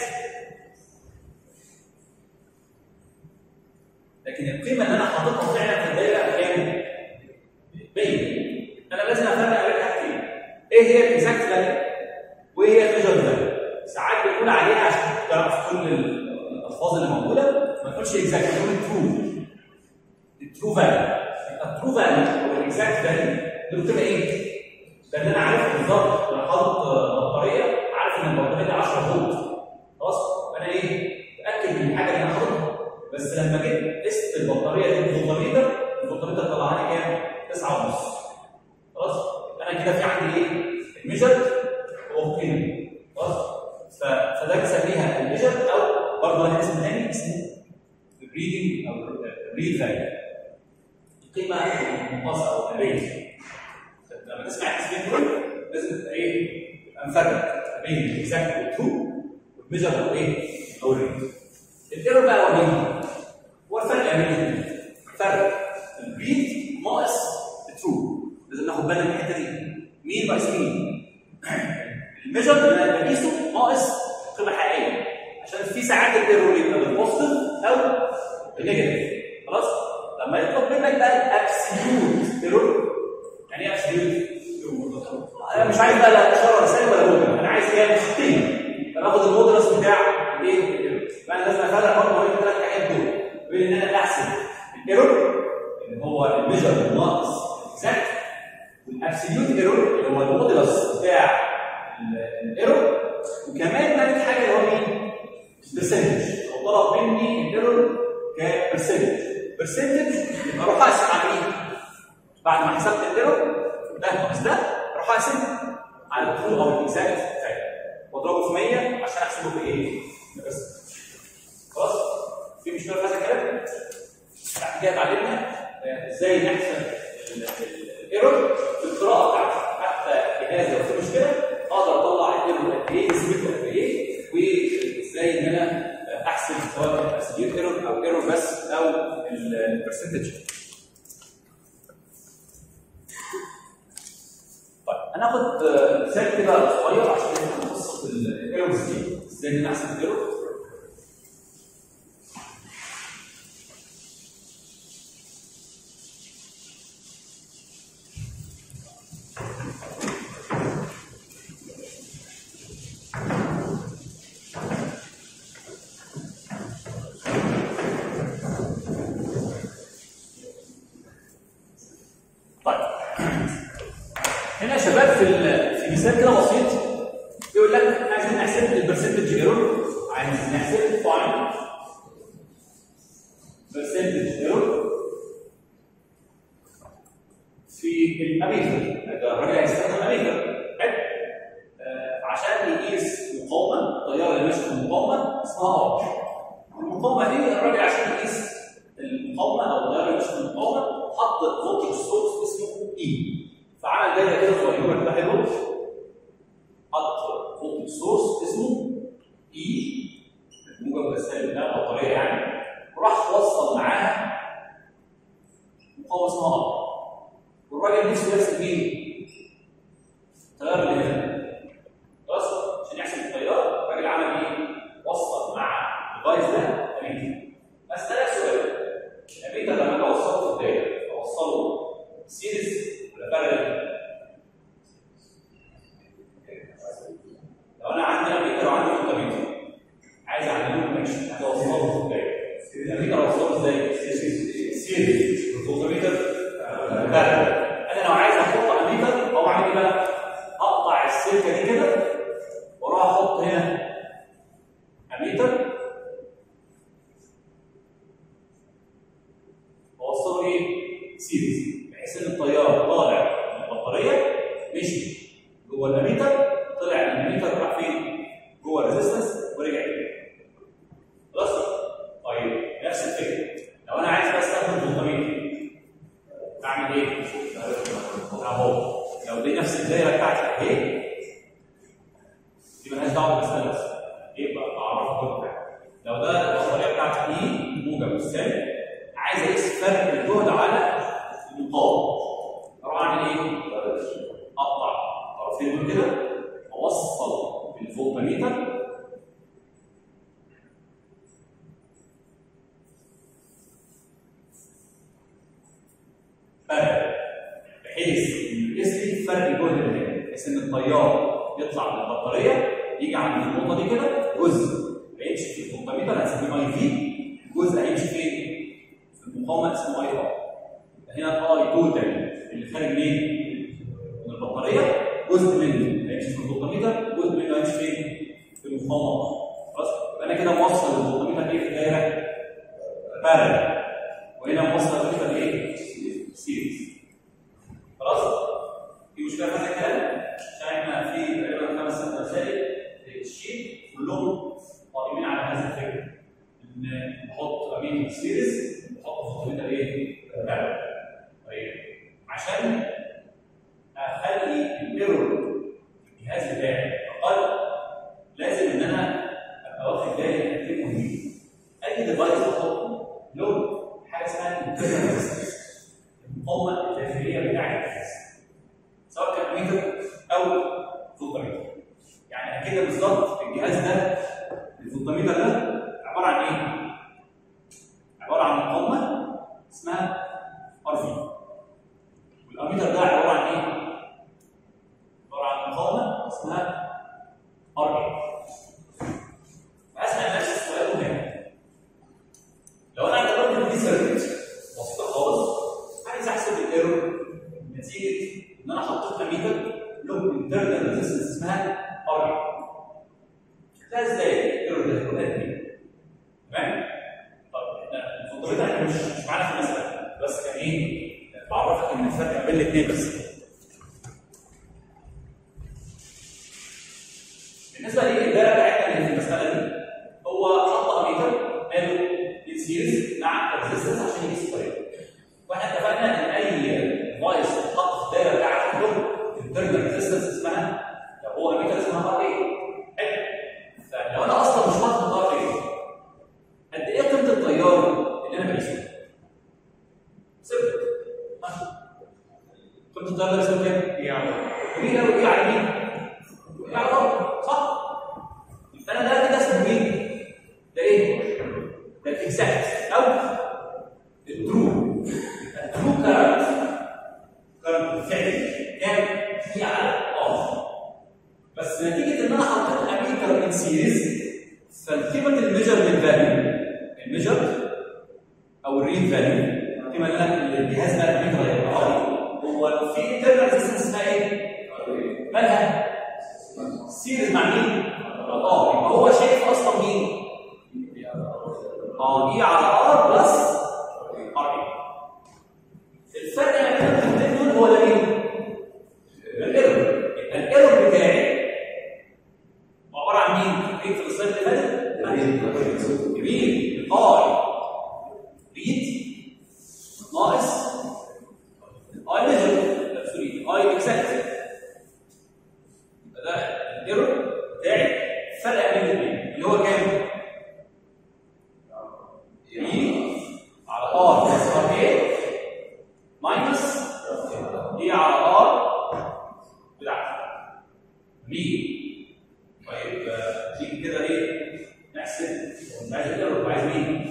Speaker 1: لكن القيمه اللي انا حاططها فعلا في الدايره كام؟ 100 انا لازم افرق بين حاجتين ايه هي الاكزاكت فاليو؟ وايه هي الميجر فاليو؟ ساعات بنقول عليها عشان تعرف كل الالفاظ اللي موجوده ما تقولش اكزاكت تقول الترو الترو فاليو الترو فاليو او الاكزاكت فاليو دي بتبقى ايه؟ لان انا عارف بالظبط لو حاطط بطاريه عارف ان البطاريه دي 10 فولت خلاص فانا ايه؟ متاكد من الحاجه اللي انا حاططها بس لما جيت قست البطاريه دي بالفولتميتر الفولتميتر طلع لي كام؟ 9 ونص خلاص انا كده في عندي ايه؟ الميجر هو القيمه خلاص ف- فده بنسميها الميجر او برضه لها اسم ثاني اسمه الريدنج او الريد فاليو القيمه المقاسه او الرينج لما تسمع الاسمين دول لازم تبقى ايه؟ تبقى مفرق بين الاكزاكت والترو والميجر او ايه؟ او الرينج الايرور بقى هو مين؟ هو الفرق بين الاثنين فرق الريد ناقص الترو لازم ناخد بالنا من الحته دي مين ناقص مين؟ الميجر اللي انا بقيسه ناقص قيمه حقيقيه عشان في ساعات الايرور يبقى بالبوزيتيف او بالنيجاتيف خلاص لما يطلب منك بقى الابسوليوت ايرور يعني ايه ابسوليوت؟ انا مش عايز بقى لا اشاره ولا سالب ولا موجب انا عايز كام خطين الايرور وكمان ثالث حاجه اللي هو مين؟ برسنتج لو طلب مني الايرور كبرسنتج برسنتج يبقى اروح اقسم على مين؟ بعد ما حسبت الايرور ده ناقص ده اروح اقسم على الترو او الاكزاكت بتاعي واضربه في 100 عشان احسبه بايه؟ بس خلاص؟ في مشكله في هذا الكلام؟ بعد كده اتعلمنا آه، ازاي نحسب الايرور في القراءه بتاعتي حتى جهاز لو في مشكله اقدر اطلع الايرور قد ايه نسبته قد ايه وازاي ان انا آه، احسب سواء السبير ايرور او ايرور بس او البرسنتج طيب هناخد آه، مثال كده صغير عشان نفهم قصه الايرورز دي ازاي نحسب الايرور طيب هنا يا شباب في ال- في مثال كده بسيط بيقول لك احنا عايزين نحسب البرسنتج ايرور عايزين نحسب فاين برسنتج ايرور في الاميتر الراجل هيستخدم اميتر حلو آه، عشان يقيس مقاومه التيار اللي ماشي في المقاومه اسمها ار المقاومه دي الراجل عشان يقيس المقاومه او التيار اللي ماشي في المقاومه حط فولتج سورس اسمه اي فعمل دايره كده صغيره كده حلو حط فولتج سورس اسمه اي الموجب والسالب ده بطاريه يعني وراح وصل معاها مقاومه اسمها ار والراجل نفسه يحسب مين؟ التيار اللي هنا خلاص عشان يحسب التيار الراجل عمل ايه؟ وصل مع الديفايس ده اميتر بس ده سؤال الاميتر لما اجي اوصله في الدايره اوصله سيريز ولا بارل؟ لو انا عندي اميتر وعندي فولتميتر عايز اعمله ماشي عايز اوصله في الدايره الاميتر اوصله ازاي؟ سيريز الفولتميتر بارل انا لو عايز احط اميتر او اعمل ايه بقى؟ اقطع السلكه دي كده واروح احط هنا اميتر واوصله ايه؟ سيريز بحيث ان التيار طالع من البطاريه مشي جوه الاميتر طلع من الاميتر راح فين؟ جوه الريزستنس ورجع تاني خلاص؟ طيب نفس الفكره لو انا عايز بقى استخدم فولتميتر اعمل ايه؟ اهو لو دي نفس الدايره بتاعتي اهي دي مالهاش دعوه بالمساله بس يبقى اعرفها كل حاجه لو ده البطاريه بتاعتي اي موجب والسالب عايز اقيس فرق الجهد على المقاومه اروح اعمل ايه؟ اقطع طرفين دول كده اوصل بالفولتميتر فرق بحيث ان يقيس لي فرق الجهد اللي هنا بحيث ان التيار يطلع من البطاريه يجي عند النقطه دي كده جزء هيمشي في الفولتميتر هنسميه اي في جزء هيمشي فين؟ في المقاومه اسمه اي ار هنا الاي توتال اللي خارج منين؟ من البطاريه جزء منه هيمشي في الفولتميتر جزء منه هيمشي فين؟ في المقاومه خلاص يبقى انا كده موصل الفولتميتر ايه في الدايره؟ بارل وهنا موصل الفولتميتر ايه؟ سيريز خلاص؟ في مشكله في هذا الكلام؟ عشان احنا في تقريبا خمس ست مسائل في الشيت كلهم قائمين على هذا الفكر ان نحط امين سيريز نحط فولتميتر ايه؟ بارل طيب عشان اخلي الايرور في الجهاز بتاعي اقل لازم ان انا ابقى واخد بالي من حاجتين مهمين اي ديفايس بحطه له حاجه اسمها internal resistance المقاومه الداخليه بتاعت الجهاز سواء كان ميتر او فولتميتر يعني كده بالظبط الجهاز ده الفولتميتر ده عباره عن ايه؟ عباره عن مقاومه اسمها ار في والاميتر ده عباره عن ايه؟ عباره عن مقاومه اسمها ار اي فاسال نفس السؤال هنا لو انا اعتبرت دي سيركت بسيطه خالص عايز احسب الايرور نتيجه ان انا حطيت اميتر له انترنال ريزستنس اسمها ار اي بين الاثنين بس بالنسبه للدايره بتاعتنا اللي في المساله دي هو حط اميتر قالوا سيريز مع ريزيستنس عشان يقيس الطريقه واحنا اتفقنا ان اي فايس تحط في الدايره بتاعت الكل الترمال ريزيستنس اسمها لو هو اميتر اسمها ار اي حلو فلو انا اصلا مش حاطط ار اي قد ايه قيمه التيار اللي انا بقيسه؟ صفر قيمه التيار اللي بقيسه كام؟
Speaker 3: يعني
Speaker 1: مين قوي ايه على مين؟ ايه على الارض صح؟ يبقى انا ده كده اسمه مين؟ ده ايه؟ ده الاكزاكت او الترو الترو كارنت كارنت فعلي كام؟ في على اه بس نتيجه ان انا حطيت اميتر ان سيريز فالقيمه الميجرمنت فاليو الميجر او الريل فاليو القيمه اللي أنا- اللي الجهاز ده الاميتر هيقراها لي هو في انترنال ريزيستنس اسمها ايه؟ مالها؟ سيريز مع مين؟ اه يبقى هو شايف اصلا مين؟ اه اي على ار بلس ار اي الفرق ما بين الاثنين دول هو ده مين؟ الايرور يبقى الايرور بتاعي عباره عن مين؟ فين في السلايد اللي فاتت؟ جميل اي ريد ناقص اي ميجر سوري اي اكزاكت ده الايرور بتاعي فرق بين الاثنين اللي هو كام؟ اي على ار بلس ار اي ماينس اي على ار بتاعتي مين؟ طيب آه، تيجي كده ايه؟ نحسب مش عايز الايرور عايز مين؟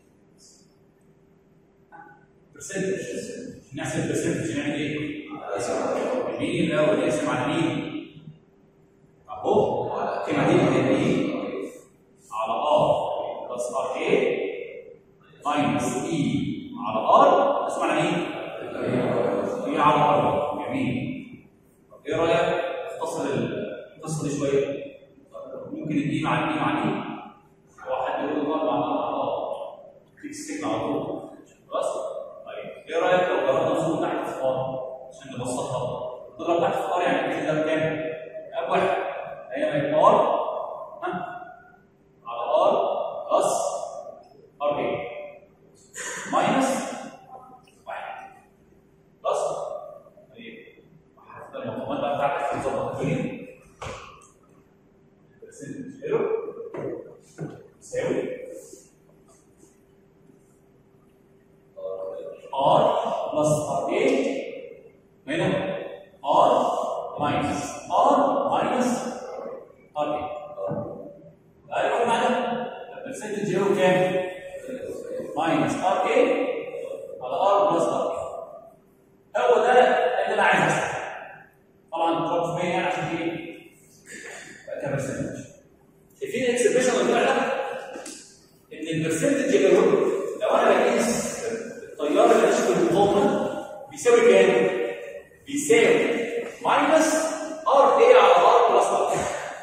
Speaker 1: برسنتج نحسب برسنتج نعمل ايه؟ مين الاول نقسم على مين؟ اهو القيمه دي اللي ايه؟ على ار بلس ار اي ماينس اي على ار اسمع على مين؟ اي على ار جميل طب ايه رايك اختصر القصه دي شويه؟ ممكن الاي مع الاي مع الاي هو حد يقول له مع اه تيجي السجن على طول خلاص؟ طيب ايه رايك لو ضربنا نصوص تحت في ار عشان نبسطها نضرب تحت في ار يعني الجزء ده بكام؟ اب واحد هي ار ها على ار بلس ار بي ماينس واحد بلس طيب حتى المقامات بقى بتاعتك تظبط الدنيا برسنتج ايرور يساوي ار بلس ار اي هنا ار ماينس ار ماينس ار اي ايوه معانا البرسنتج زيرو كام؟ ماينس ار اي على ار بلس ار اي هو ده اللي انا عايز احسبه طبعا تضرب في 100 يعني عشان ايه؟ بقى كبرسنتج شايفين الاكسبريشن اللي طلع ده؟ ان البرسنتج ايرور لو انا بقيس التيار اللي ماشي في المقاومه بيساوي كام؟ بيساوي ماينس ار اي على ار بلس ار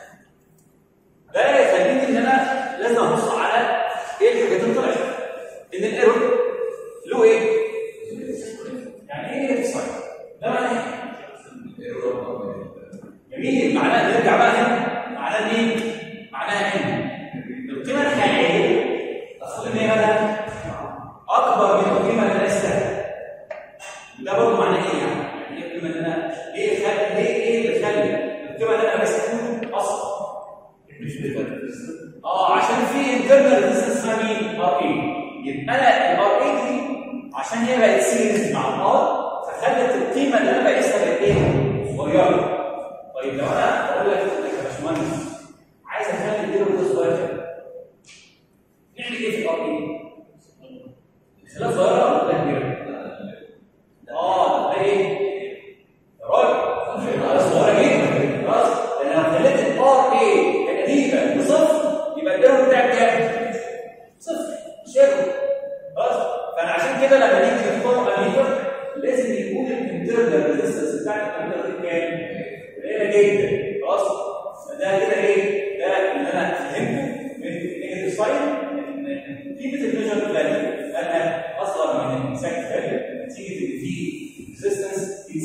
Speaker 1: ده يخليني ان انا لازم ابص على ايه الحاجات اللي طلعت ان الايرور له ايه؟ يعني ايه ساين؟ ده معناه ايه؟ جميل معناه نرجع بقى هنا معناه مين؟ معناها ان القيمه الحقيقيه المفروض ان هي مالها؟ اكبر من القيمه اللي انا قستها ده برضه معناه ايه يعني؟ يعني ايه القيمه اللي انا ليه خل... ليه ايه اللي خلي القيمه اللي انا قستها اصلا مش بفرق اه عشان في انترنال ريزيستنس اسمها مين؟ ار اي يبقى انا الار اي دي عشان هي بقت سيريز مع الار فخلت القيمه اللي انا بقيسها بقت ايه؟ صغيره طيب لو انا بقول لك يا باشمهندس عايز اخلي الديرو ده صغير كده نعمل ايه في الار اي؟ خلاف صغيره ولا كبيره؟ اه ده ايه؟ يا راجل ده صغيره جدا خلاص لان لو خليت الار اي تقريبا بصفر يبقى الايرور بتاعك كام؟ صفر شبه خلاص فانا عشان كده لما نيجي نختار اميتر لازم يكون الانترنال ريزيستنس بتاعت الاميتر دي كام؟ قليله جدا خلاص فده كده ايه؟ ده اللي انا فهمته من النيجاتيف ساين ان قيمه الميجر فاليو انها اصغر من السكت فاليو نتيجه ان في ريزيستنس في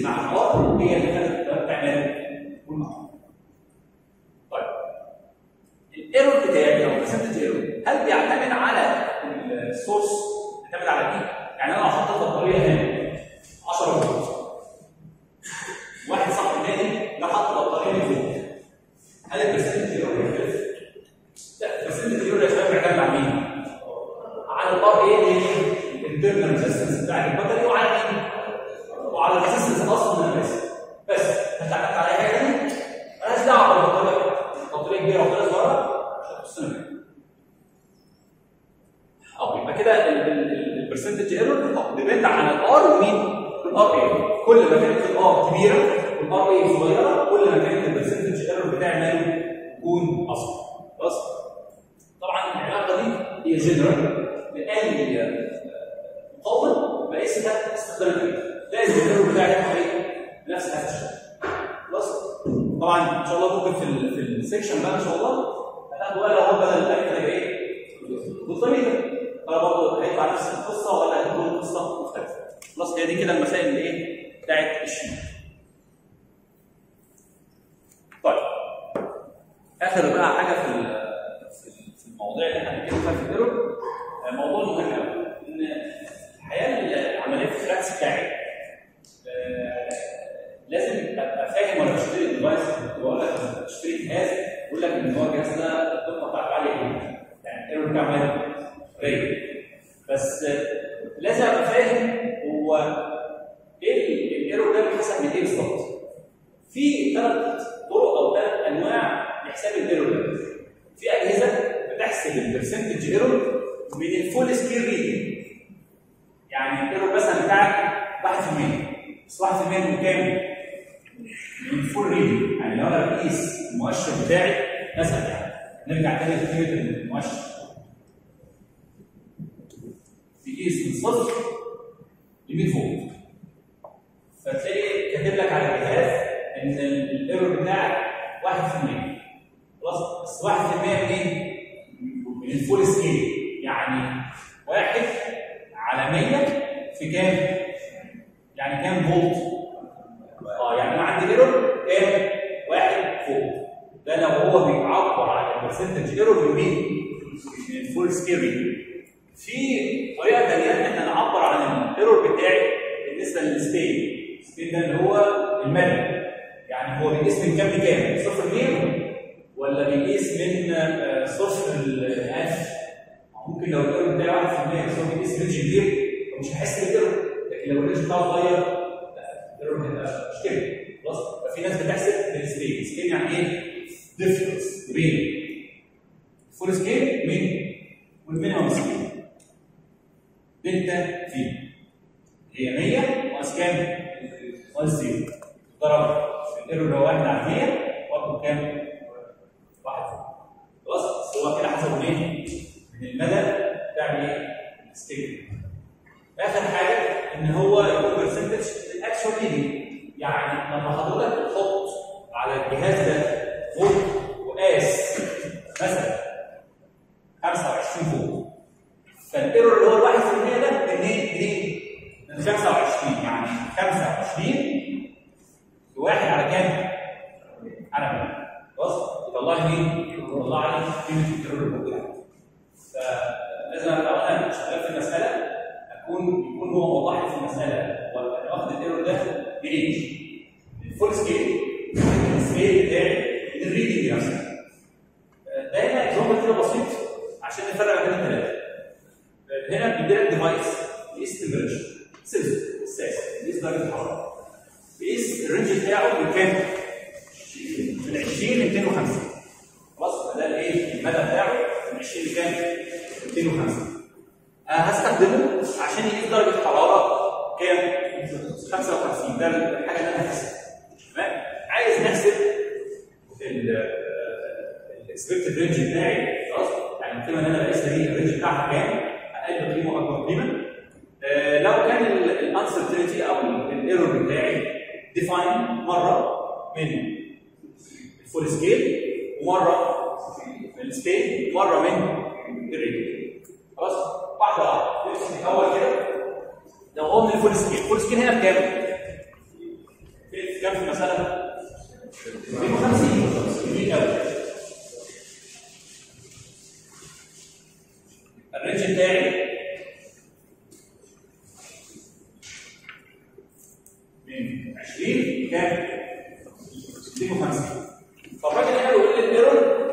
Speaker 1: مع الار هي اللي كانت بتعمل كل معروف. طيب الايرور بتاعي او برسنتج ايرور هل بيعتمد على السورس بيعتمد على ايه؟ يعني انا حاطط البطاريه هنا 10 فولت واحد صاحب النادي ده حط بطاريه من فوق هل البرسنتج ايرور بيختلف؟ لا البرسنتج ايرور يا شباب بيعتمد على مين؟ على الار اي اللي هي الانترنال ريزستنس بتاع البطاريه وعلى مين؟ وعلى الريزستنس اصلا من البس بس هتعتمد على اي حاجه ثانيه؟ مالهاش دعوه بالبطاريه البطاريه كبيره وطلعت بره مش هتخصنا منها اه يبقى كده البرسنتج ايرور ديبند على الار ومين؟ الار اي كل ما كانت الار كبيره والار اي صغيره كل ما كانت البرسنتج ايرور بتاعي ماله يكون اصغر خلاص؟ طبعا العلاقه دي هي جنرال لاي مقاومه بقيسها استخدام الكلام لازم الايرور بتاعي يطلع ايه؟ بنفس هذا الشكل خلاص؟ طبعا ان شاء الله ممكن في ال في السكشن بقى ان شاء الله هتاخدوا بقى لو هو بدل الالف هيبقى ايه؟ بالطريقه فانا برضه هيطلع نفس القصه ولا هتكون قصه مختلفه خلاص هي دي كده المسائل اللي ايه؟ بتاعت الشيء طيب اخر بقى حاجه في ال- في في المواضيع اللي احنا هنتكلم فيها في الايرور آه، موضوع مهم قوي ان الحياه العمليه في التراكس بتاعي آه، لازم ابقى فاهم وانا بشتري الديفايس بقول لك لما بتشتري جهاز بقول لك ان هو الجهاز ده الدقه بتاعته عاليه جدا يعني الايرور بتاعه عالي قليل بس آه، لازم ابقى فاهم هو ايه ال- الايرور ده بيحسب من ايه بالظبط في ثلاث طرق او ثلاث انواع لحساب الايرور ده في اجهزه بتحسب البرسنتج ايرور من الفول سكيل ريدنج يعني الايرور مثلا بتاعك 1% بس 1% من كام؟ من الفول ريدنج يعني لو انا بقيس المؤشر بتاعي مثلا يعني نرجع تاني لقيمه المؤشر بيقيس من صفر ل 100 فولت فتلاقي كاتب لك على الجهاز ان الايرور بتاعك 1% خلاص بس 1% منين؟ من الفول سكيل يعني واحد على 100 في كام؟ يعني كام فولت؟ اه يعني انا عندي ايرور كام؟ واحد فولت ده لو هو بيعبر عن البرسنتج ايرور من مين؟ من الفول سكيل في طريقه ثانيه ان احنا نعبر عن الايرور بتاعي بالنسبه للسبين السبين ده اللي هو المدى يعني هو بيقيس من كام لكام؟ صفر لمية ولا بيقيس من آه، صفر ل 1000 ممكن لو الايرور بتاعي 1% بس هو بيقيس رينج كبير فمش هحس بالايرور لكن لو الرينج بتاعه صغير لا الايرور هيبقى مشكله خلاص ففي ناس بتحسب بالسبين سبين يعني ايه؟ ديفرنس بين فول سكيل من والمينيمم سكيل دلتا في هي 100 ناقص كام؟ ناقص زيرو ضرب في الايرور ده 1 على 100 برضه كام؟ 1 خلاص بس هو كده حسبه منين؟ من المدى بتاع ايه؟ الستيك اخر حاجه ان هو يكون برسنتج الاكشوال ريدنج يعني لما حضرتك بتحط على الجهاز ده فولت وقاس مثلا 25 فولت فالايرور اللي هو الواحد في المية ده منين؟ منين؟ من 25 يعني 25 لواحد على كام؟ على 100 خلاص؟ يطلع لي مين؟ يطلع لي قيمة الايرور الموجودة فلازم ابقى انا شغال في المسألة اكون يكون هو موضح لي في المسألة وانا واخد الايرور ده برينج الفول سكيل السكيل بتاعي من الريدنج نفسه دايما اكزامبل كده بسيط عشان نفرق بين الثلاثه هنا بيدي لك ديفايس بيقيس التمبريتشر سنسور حساس بيقيس درجه الحراره بيقيس الرينج بتاعه من كام؟ من 20 ل 250 خلاص ده الايه؟ المدى بتاعه من 20 لكام؟ 250 انا هستخدمه عشان يقيس درجه حراره كام؟ 55 ده الحاجه اللي انا هحسبها تمام؟ عايز نحسب الاكسبكتد رينج بتاعي خلاص يعني القيمه اللي انا بقيسها دي الرينج بتاعها كام؟ اقل قيمه واكبر قيمه آه، لو كان الانسرتينتي او الايرور بتاعي ديفاين مره من الفول سكيل ومره من السبين ومره من الرينج خلاص واحده واحده نمسك الاول كده لو هو من الفول سكيل الفول سكيل هنا بكام؟ 250 جميل قوي الرينج بتاعي من 20 كام؟ 250 فالراجل هنا بيقول لي الايرور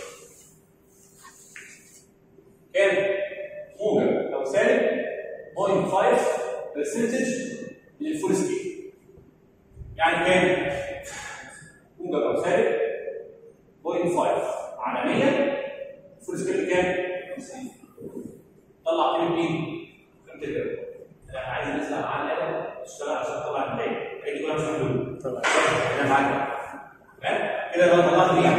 Speaker 1: كام؟ موجب او سالب 0.5 برسنتج للفول سكيل يعني كام؟ موجب او سالب 0.5 على 100 فول سكيل كام؟ 50 طلع قيمه مين؟ قيمه الايرور انا عايز نسال على الاله تشتغل عشان تطلع النتائج هي دي كلها مش محلوله
Speaker 2: طبعا
Speaker 1: انا معاك تمام كده لو طلعت دي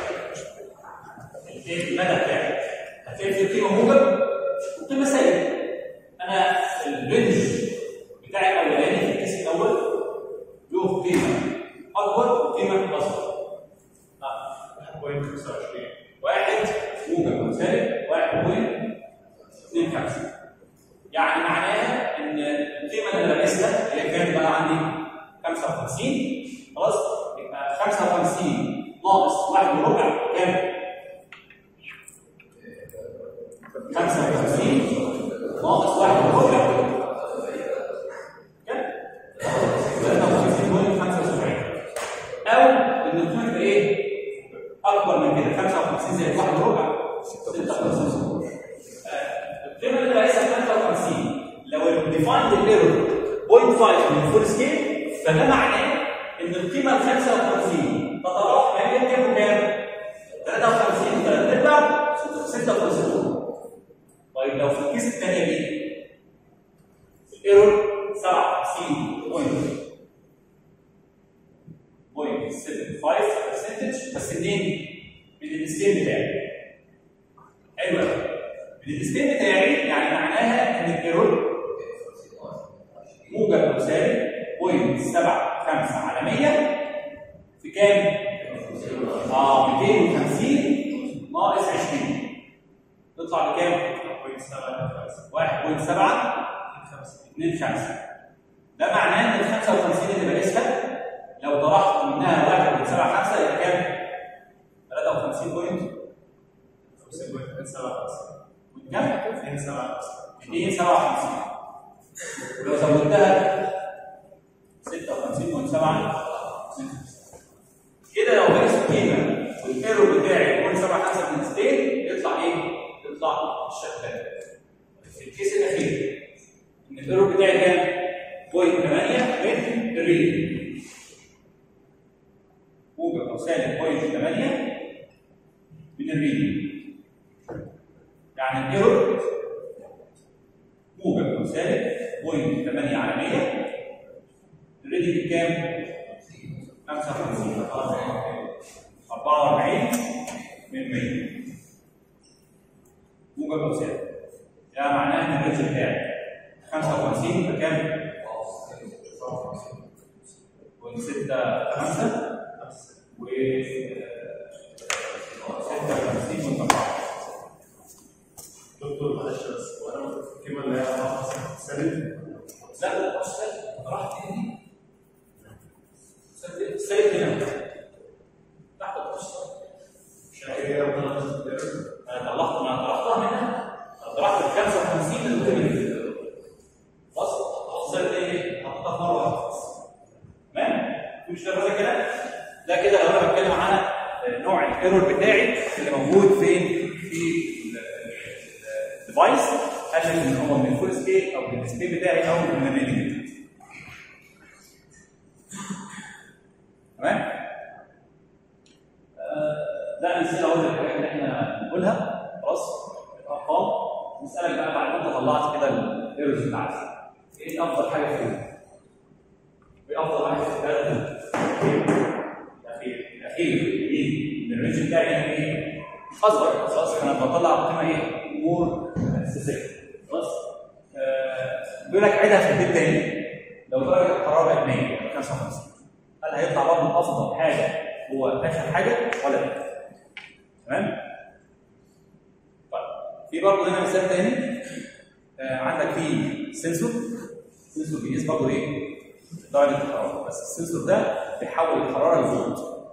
Speaker 1: الايه المدى بتاعي هتلاقي في قيمه موجب وقيمه سالب انا الرينج بتاعي الاولاني في الكيس الاول له قيمه اكبر وقيمه اصغر آه.
Speaker 3: 1.25
Speaker 1: واحد موجب او سالب 1.25 يعني معناها ان القيمه اللي انا بقيسها اللي هي كانت بقى عندي 55 خلاص يبقى 55 ناقص 1 وربع كام؟ 55 ناقص 1 وربع كام؟ 53.75 او ان القيمه تبقى ايه؟ اكبر من كده 55 زائد 1 وربع 56 القيمه اللي بقيسها 55 لو الديفايند الايرور 0.5 من الفول سكيل فده معناه ان القيمه ال 55 تتراوح ما بين كام وكام؟ 53 3 ارباع 56 طيب لو في الكيس الثانيه دي الايرور 57.75% بس منين؟ من السكيل بتاعي حلو قوي من السكيل بتاعي يعني معناها ان الايرور موجب او سالب 0.75 على 100 في كام؟ اه 250 ناقص 20 تطلع بكام؟ 1.7 25 ده معناه ان ال 55 اللي بقيسها لو طرحت منها 1.75 يبقى كام؟ 53 بوينت كام؟ 257 ولو زودتها 56.7 كده لو بقيس القيمه والايرور بتاعي 0.75 من ستين يطلع ايه؟ يطلع الشكل ده في الكيس الاخير ان الايرور بتاعي كام؟ 0.8 من الريل موجب او سالب 0.8 من الريل يعني الايرور موجب او سالب 0.8 على 100 الريدنج بكام؟ 55 44 من 100 موجب او سالب ده معناه ان الريدنج بتاعي 55 يبقى كام؟ وستة خمسة و 56 من أربعة
Speaker 3: دكتور معلش بس وانا القيمه اللي هي سالب
Speaker 1: لا لا مش سالب راح تاني سالب سالب هنا تحت القشطة
Speaker 3: مش هي ربنا
Speaker 1: انا طلعت انا طلعتها هنا انا طلعت ال 55 اللي قدام دي خلاص وصلت ايه حطيتها في مره واحده تمام في مش ده كده ده كده لو انا بتكلم على نوع الايرور بتاعي اللي موجود فين في الديفايس هل ان هو من الفول سكيل او من السكيل بتاعي او من الريلينج تمام آه، ده امثله اهو للحاجات اللي احنا بنقولها خلاص ارقام نسالك بقى بعد ما انت طلعت كده الايرورز بتاعتك ايه افضل حاجه فيهم؟ ايه افضل حاجه في الثلاثه الاخير الاخير ايه؟ ان الرينج بتاعي هنا ايه؟ اصغر خلاص انا بطلع قيمه ايه؟ مور سبيسيفيك خلاص آه، بيقول لك عيدها في البيت تاني لو درجه الحراره بقت 100 55 هل هيطلع برضه افضل حاجه هو اخر حاجه ولا لا؟ تمام؟ طيب في برضه هنا مثال تاني آه عندك في سنسور سنسور بيقيس برضه ايه؟ درجه الحراره بس السنسور ده بيحول الحراره لفولت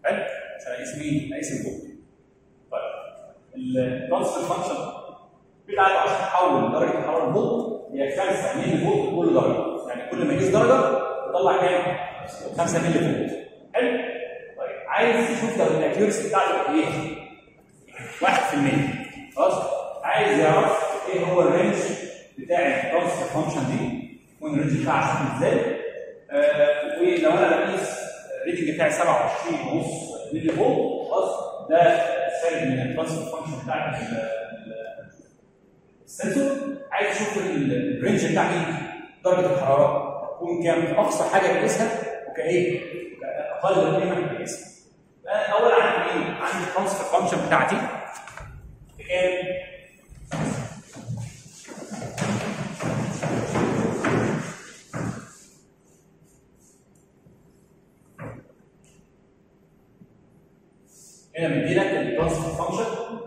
Speaker 1: حلو عشان اقيس مين؟ اقيس الفولت طيب الترانسفير فانكشن بتاعته عشان تحول درجه الحراره لفولت هي 5 مللي فولت كل درجه يعني كل ما يقيس درجه يطلع كام؟ 5 مللي فولت حلو؟ طيب عايز تشوف لو الاكيورسي بتاعته قد ايه؟ 1% خلاص؟ عايز يعرف ايه هو الرينج بتاع الترانسفير فانكشن دي يكون الرينج بتاعها عامل ازاي؟ آه ولو انا بقيس الريتنج بتاعي 27 ونص مللي فولت خلاص ده خارج من الترانسفير فانكشن بتاع ال- ال- السنسور عايز اشوف ال- الرينج بتاع مين؟ درجه الحراره تكون كام؟ اقصى حاجه بقيسها وكايه؟ اقل قيمه بقيسها. فأنا اول عندي ايه؟ عندي الترانسفير فانكشن بتاعتي بكام؟ هنا مدي لك الترانسفير فانكشن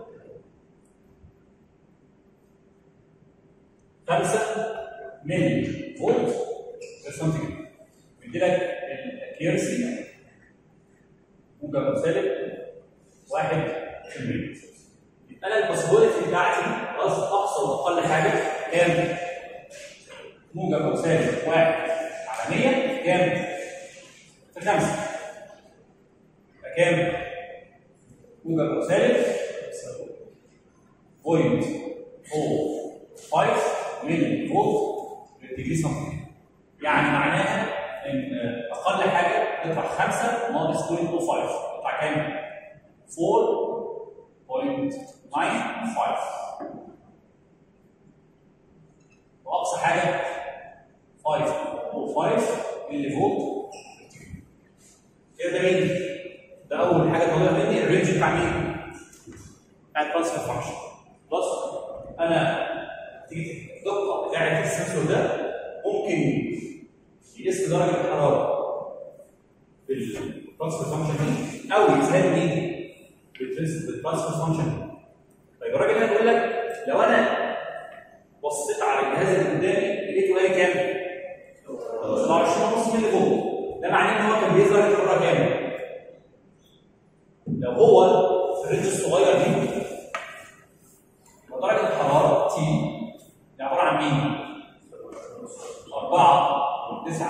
Speaker 1: 5 ملي فولت بير سنتيجراد مدي لك الاكيرسي موجب او سالب 1 يبقى انا البوسيبيليتي بتاعتي خلاص اقصى واقل حاجه كام؟ موجب او سالب 1 على 100 كام؟ في 5 يبقى كام؟ موجب او سالب بوينت 5 ملي فولت بالديجري سنتيجراد يعني معناها ان اقل حاجه تطلع 5 ناقص 0.05 يطلع كام؟ 4.95 واقصى حاجه 5.05 ملي فولت كده ده مين؟ ده اول حاجه طالعه مني الرينج بتاع مين؟ بتاع الترانسفير فانكشن خلاص انا تيجي الدقه بتاعت السنسور ده ممكن يقيس لي درجه الحراره بالترانسفير فانكشن دي او يسال مين؟ بالترانسفير فانكشن طيب الراجل هنا بيقول لك لو انا بصيت على الجهاز اللي قدامي لقيته قال كام؟ 27.5 ملي فولت ده معناه ان هو كان بيقيس درجه الحراره كام؟ لو هو في الرينج الصغير دي يبقى درجه الحراره تي دي عباره عن مين؟ 4 و9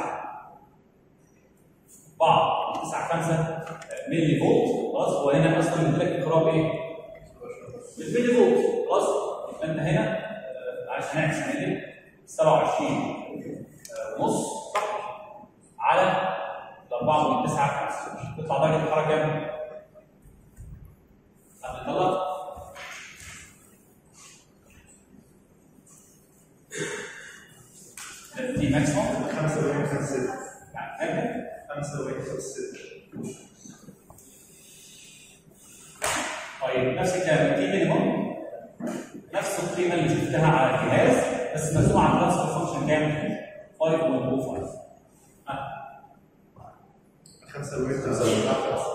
Speaker 1: 4 و9 5 ملي فولت خلاص هو هنا اصلا بيديلك القراءه بايه؟ بالملي فولت خلاص يبقى انت هنا آه، عشان نعكس ملي 27 آه، ونص صح على ال 4.95 تطلع درجه الحراره كام؟ هتطلع دي ماكسيموم
Speaker 3: 45 5
Speaker 1: يعني
Speaker 3: 45 5
Speaker 1: طيب نفس الكلام دي مينيموم نفس القيمه اللي شفتها على الجهاز بس مقسومه على الترانسفير فانكشن كام؟ 5.25 آه.
Speaker 3: 45 5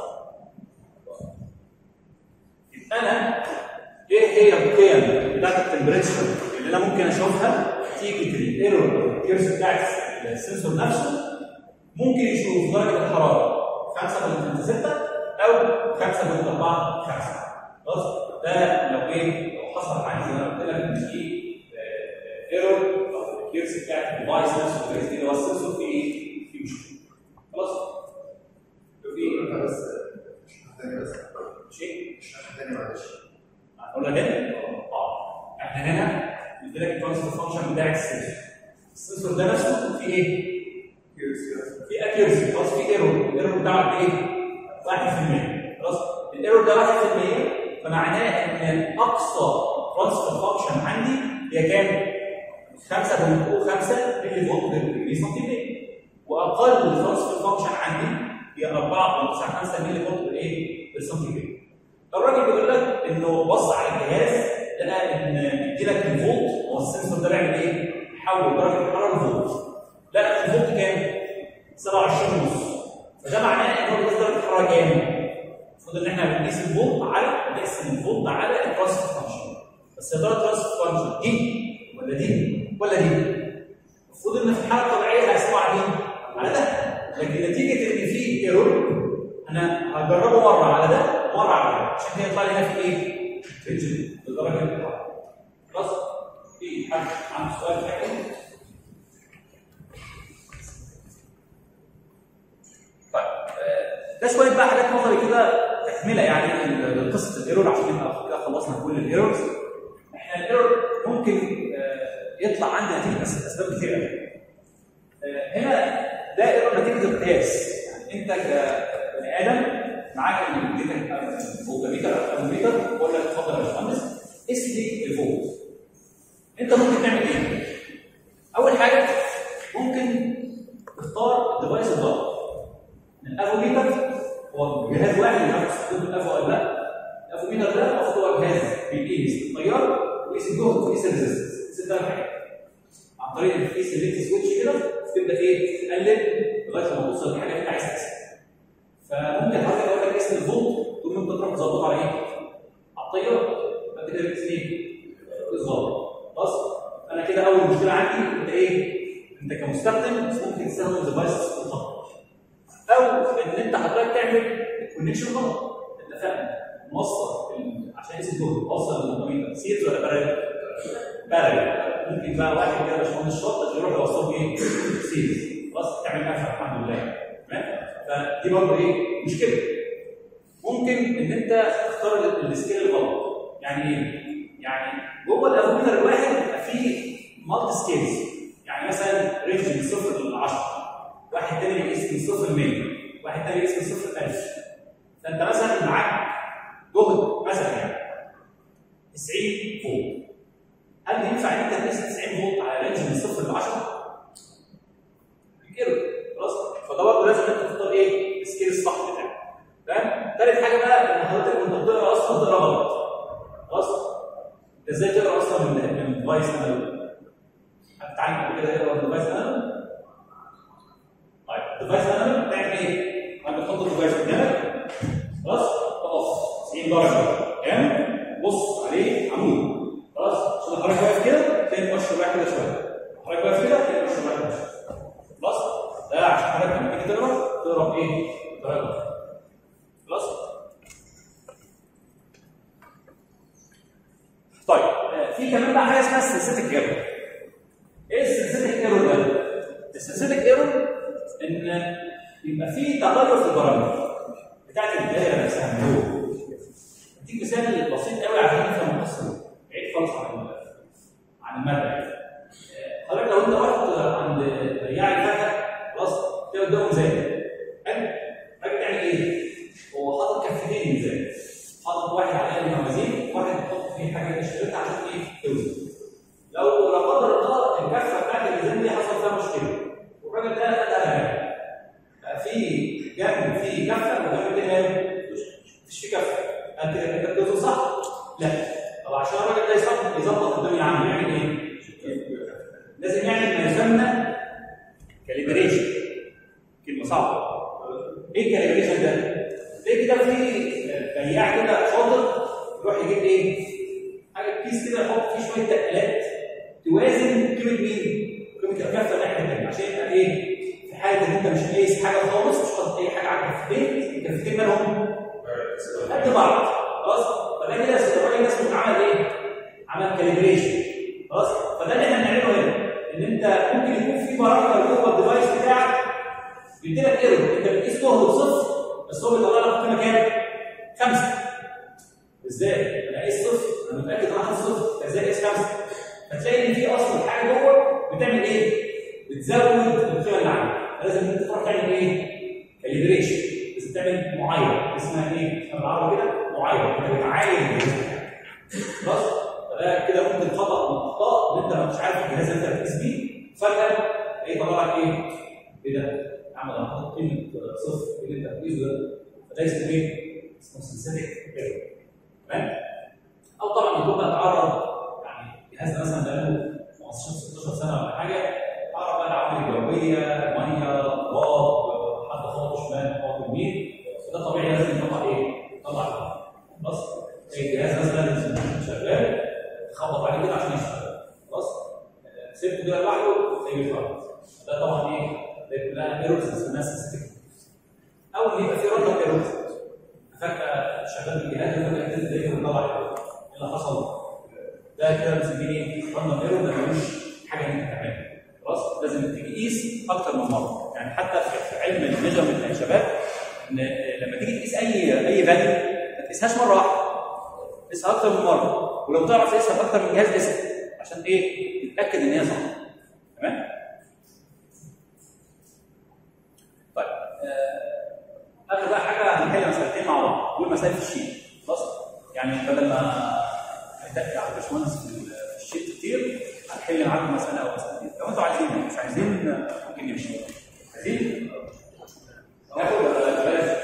Speaker 1: يبقى انا ايه هي القيم بتاعت التمبريتشر اللي انا ممكن اشوفها تيجي الايرور الكيرس بتاعت السنسور نفسه ممكن يشوف درجه الحراره 5.6 او 5.45 خلاص ده لو ايه لو حصل عندي زي ما قلت لك ان في ايرور او الكيرس بتاعت الديفايس نفسه الكيرس اللي هو السنسور في ايه في مشكله خلاص لو في
Speaker 3: بس مش محتاج بس
Speaker 1: شيء
Speaker 3: مش محتاج معلش
Speaker 1: هقول لك هنا اه احنا هنا اديلك الترانسفير فانكشن بتاع السنسور السنسور ده نفسه فيه ايه؟ في اكيورسي خلاص في ايرور الايرور بتاعه قد ايه؟ 1% خلاص الايرور ده 1% فمعناه ان اقصى ترانسفير فانكشن عندي هي كام؟ 5.05 ملي فولت بالديجري سنتيمتر واقل ترانسفير فانكشن عندي هي 4.95 ملي فولت بالايه؟ بالسنتيمتر الراجل بيقول لك انه بص على الجهاز لقى ان بيدي لك الفولت هو السنسور ده بيعمل ايه؟ يحول درجه الحراره لفولت لقى الفولت كام؟ 27 ونص فده معناه ان هو بيقيس درجه الحراره كام؟ المفروض ان احنا بنقيس الفولت على بنقسم الفولت على الترانسفير فانكشن بس يا ترى الترانسفير فانكشن دي ولا دي ولا دي؟ المفروض ان في الحاله الطبيعيه هقسمه على مين؟ على ده لكن نتيجه ان في ايرور انا هجربه مره على ده ومره على ده عشان كده يطلع لي هنا في ايه؟ ريجن بالدرجه اللي بتاعته خلاص؟ في حد عنده سؤال في حاجه؟ طيب آه، ده شويه بقى حاجات نظري كده تكمله يعني لقصه الايرور عشان نبقى كده خلصنا كل الايرورز احنا الايرور ممكن آه، يطلع عندي نتيجه أس- اسباب كتير قوي آه، هنا ده ايرور نتيجه القياس يعني انت كبني ادم معاك الكمبيوتر او كمبيوتر او كمبيوتر بقول لك اتفضل يا باشمهندس قيس لي الفولت انت ممكن تعمل ايه؟ اول حاجه ممكن تختار الديفايس الضغط الافوميتر هو جهاز واحد اللي عارف تستخدم الافو ولا لا الافوميتر ده المفروض هو جهاز بيقيس التيار ويقيس الجهد ويقيس الريزستنس ست حاجات عن طريق إنك تقيس الليت سويتش كده تبدا ايه تقلل لغايه لما توصل للحاجه اللي انت عايز تقيسها فممكن حضرتك اقول لك اسم الفولت تقوم انت تروح تظبطه على ايه؟ على الطياره بعد كده بتقيس ايه؟ بالظبط خلاص انا كده اول مشكله عندي انت ايه؟ انت كمستخدم ممكن تستخدم ديفايس خطا او ان انت حضرتك تعمل الكونكشن غلط اتفقنا موصل ال- عشان يقيس الجهد موصل للكمبيوتر سيرز ولا بارل؟ بارل ممكن بقى واحد كده باشمهندس شاطر يروح يوصل ايه؟ سيرز خلاص تعمل نفع الحمد لله تمام؟ فدي برضه ايه؟ مشكله ممكن ان انت تختار ال- السكيل الغلط يعني ايه؟ يعني جوه الافوميتر الواحد بيبقى فيه مالتي سكيلز يعني مثلا رينج من صفر ل 10 واحد تاني بيقيس من صفر ل 100 واحد تاني بيقيس من صفر ل 1000 فانت مثلا معاك جهد مثلا يعني 90 فولت هل ينفع ان انت تقيس 90 فولت على رينج من صفر ل 10 كده خلاص فده برضه لازم انت تختار ايه السكيل الصح بتاعك تمام ثالث حاجه بقى ان حضرتك وانت بتقرا اصلا تقرا غلط خلاص انت ازاي تقرا اصلا من من الديفايس ده هتتعلم قبل كده يقرا من الديفايس ده طيب الديفايس ده بتعمل ايه؟ لما بتحط الديفايس قدامك خلاص تقف 90 درجه تمام بص عليه عمود خلاص عشان حضرتك واقف كده تلاقي المؤشر رايح كده شويه حضرتك واقف كده تلاقي المؤشر رايح كده شويه خلاص ده عشان حضرتك لما تيجي تقرا تقرا بايه؟ بطريقه خلاص طيب آه، في كمان بقى حاجه اسمها سلسله ايرور ايه السلسله ايرور ده؟ السلسله ايرور ان يبقى في تغير في البرامج بتاعت الدايره نفسها من جوه اديك مثال بسيط قوي عشان نفهم القصه دي بعيد خالص عن ال- عن الماده يعني. آه، حضرتك لو انت رحت عند بياع الفاكهه خلاص تلاقي قدامه ميزان حلو الراجل بيعمل ايه؟ هو حاطط كفتين ميزان حاطط واحد عليه الموازين وواحد بيحط فيه حاجه اشتريتها عشان ايه؟ توزن لو لا قدر الله الكفه بتاعت الميزان دي حصل فيها مشكله والراجل ده خدها نهايه بقى في جنب في كفه وجنب تاني مفيش في كفه هل كده كده بتوزن صح؟ لا طب عشان الراجل ده يظبط يظبط الدنيا عنده يعمل ايه؟ لازم يعمل ما يسمى كاليبريشن كلمه صعبه ايه الكاليبريشن ده؟ تلاقي كده في بياع كده شاطر يروح يجيب ايه؟ حاجه كيس كده يحط فيه شويه تقلات توازن قيمه مين؟ قيمه الكفه الناحيه الثانيه عشان يبقى ايه؟ في حاله ان انت مش قايس حاجه خالص مش حاطط اي حاجه على الكفتين الكفتين مالهم؟ قد بعض خلاص؟ فده كده الراجل ده اسمه عمل ايه؟ عمل كاليبريشن خلاص؟ فده اللي احنا بنعمله هنا ان انت ممكن يكون في بارامتر جوه الديفايس بتاعك بيديلك ايرور انت بتقيس جهد بصفر بس هو بيطلع لك قيمه كام؟ خمسه ازاي؟ انا قايس صفر انا متاكد ان انا حاطط صفر ازاي قايس خمسه؟ فتلاقي ان في اصلا حاجه جوه بتعمل ايه؟ بتزود القيمه اللي عندك لازم انت تروح تعمل ايه؟ كاليبريشن لازم تعمل معايره اسمها ايه؟ اسمها بالعربي كده معايره انت بتعاير الجهاز بتاعك خلاص؟ فده كده ممكن خطا من الاخطاء ان انت مش عارف الجهاز اللي انت بتقيس بيه فجاه ايه طلع لك ايه؟ ايه ده؟ يا عم انا حاطط قيمه صفر اللي انت بتقيسه ده فده اسمه ايه؟ اسمه سلسله ايرور تمام؟ او طبعا يكون بقى اتعرض يعني جهاز مثلا بقاله 15 16 سنه ولا حاجه اتعرض بقى لعوامل جويه ميه تراب حد خبط شمال خبط يمين فده طبيعي لازم يطلع ايه؟ يطلع خلاص؟ زي الجهاز مثلا شغال تخبط عليه كده عشان يشتغل خلاص؟ سيبته كده لوحده تلاقيه بيخبط ده طبعا ايه؟ ده كلها ايرورز اسمها سيستم او او ان يبقى في راندوم ايرور فجاه شغال بالجهاز وفجاه تنزل تلاقيه مطلع ايه اللي حصل ده كده بنسميه ايه راندوم ايرور ده ملوش حاجه انت تعملها خلاص لازم تقيس اكتر من مره يعني حتى في علم الميجرمنت يا شباب ان لما تيجي تقيس اي اي فاليو ما تقيسهاش مره واحده قيسها اكتر من مره ولو تعرف تقيسها باكتر من جهاز قيسها عشان ايه تتاكد ان هي صح تمام طيب آه، اخر بقى حاجه هنحل مسألتين مع بعض دول مسائل في الشيت خلاص يعني بدل ما نتقي على الباشمهندس في ال- في الشيت كتير هنحل معاكم مساله او مسألتين لو انتوا عايزين مش عايزين آه، ممكن نمشي عايزين ناخد ولا بلاش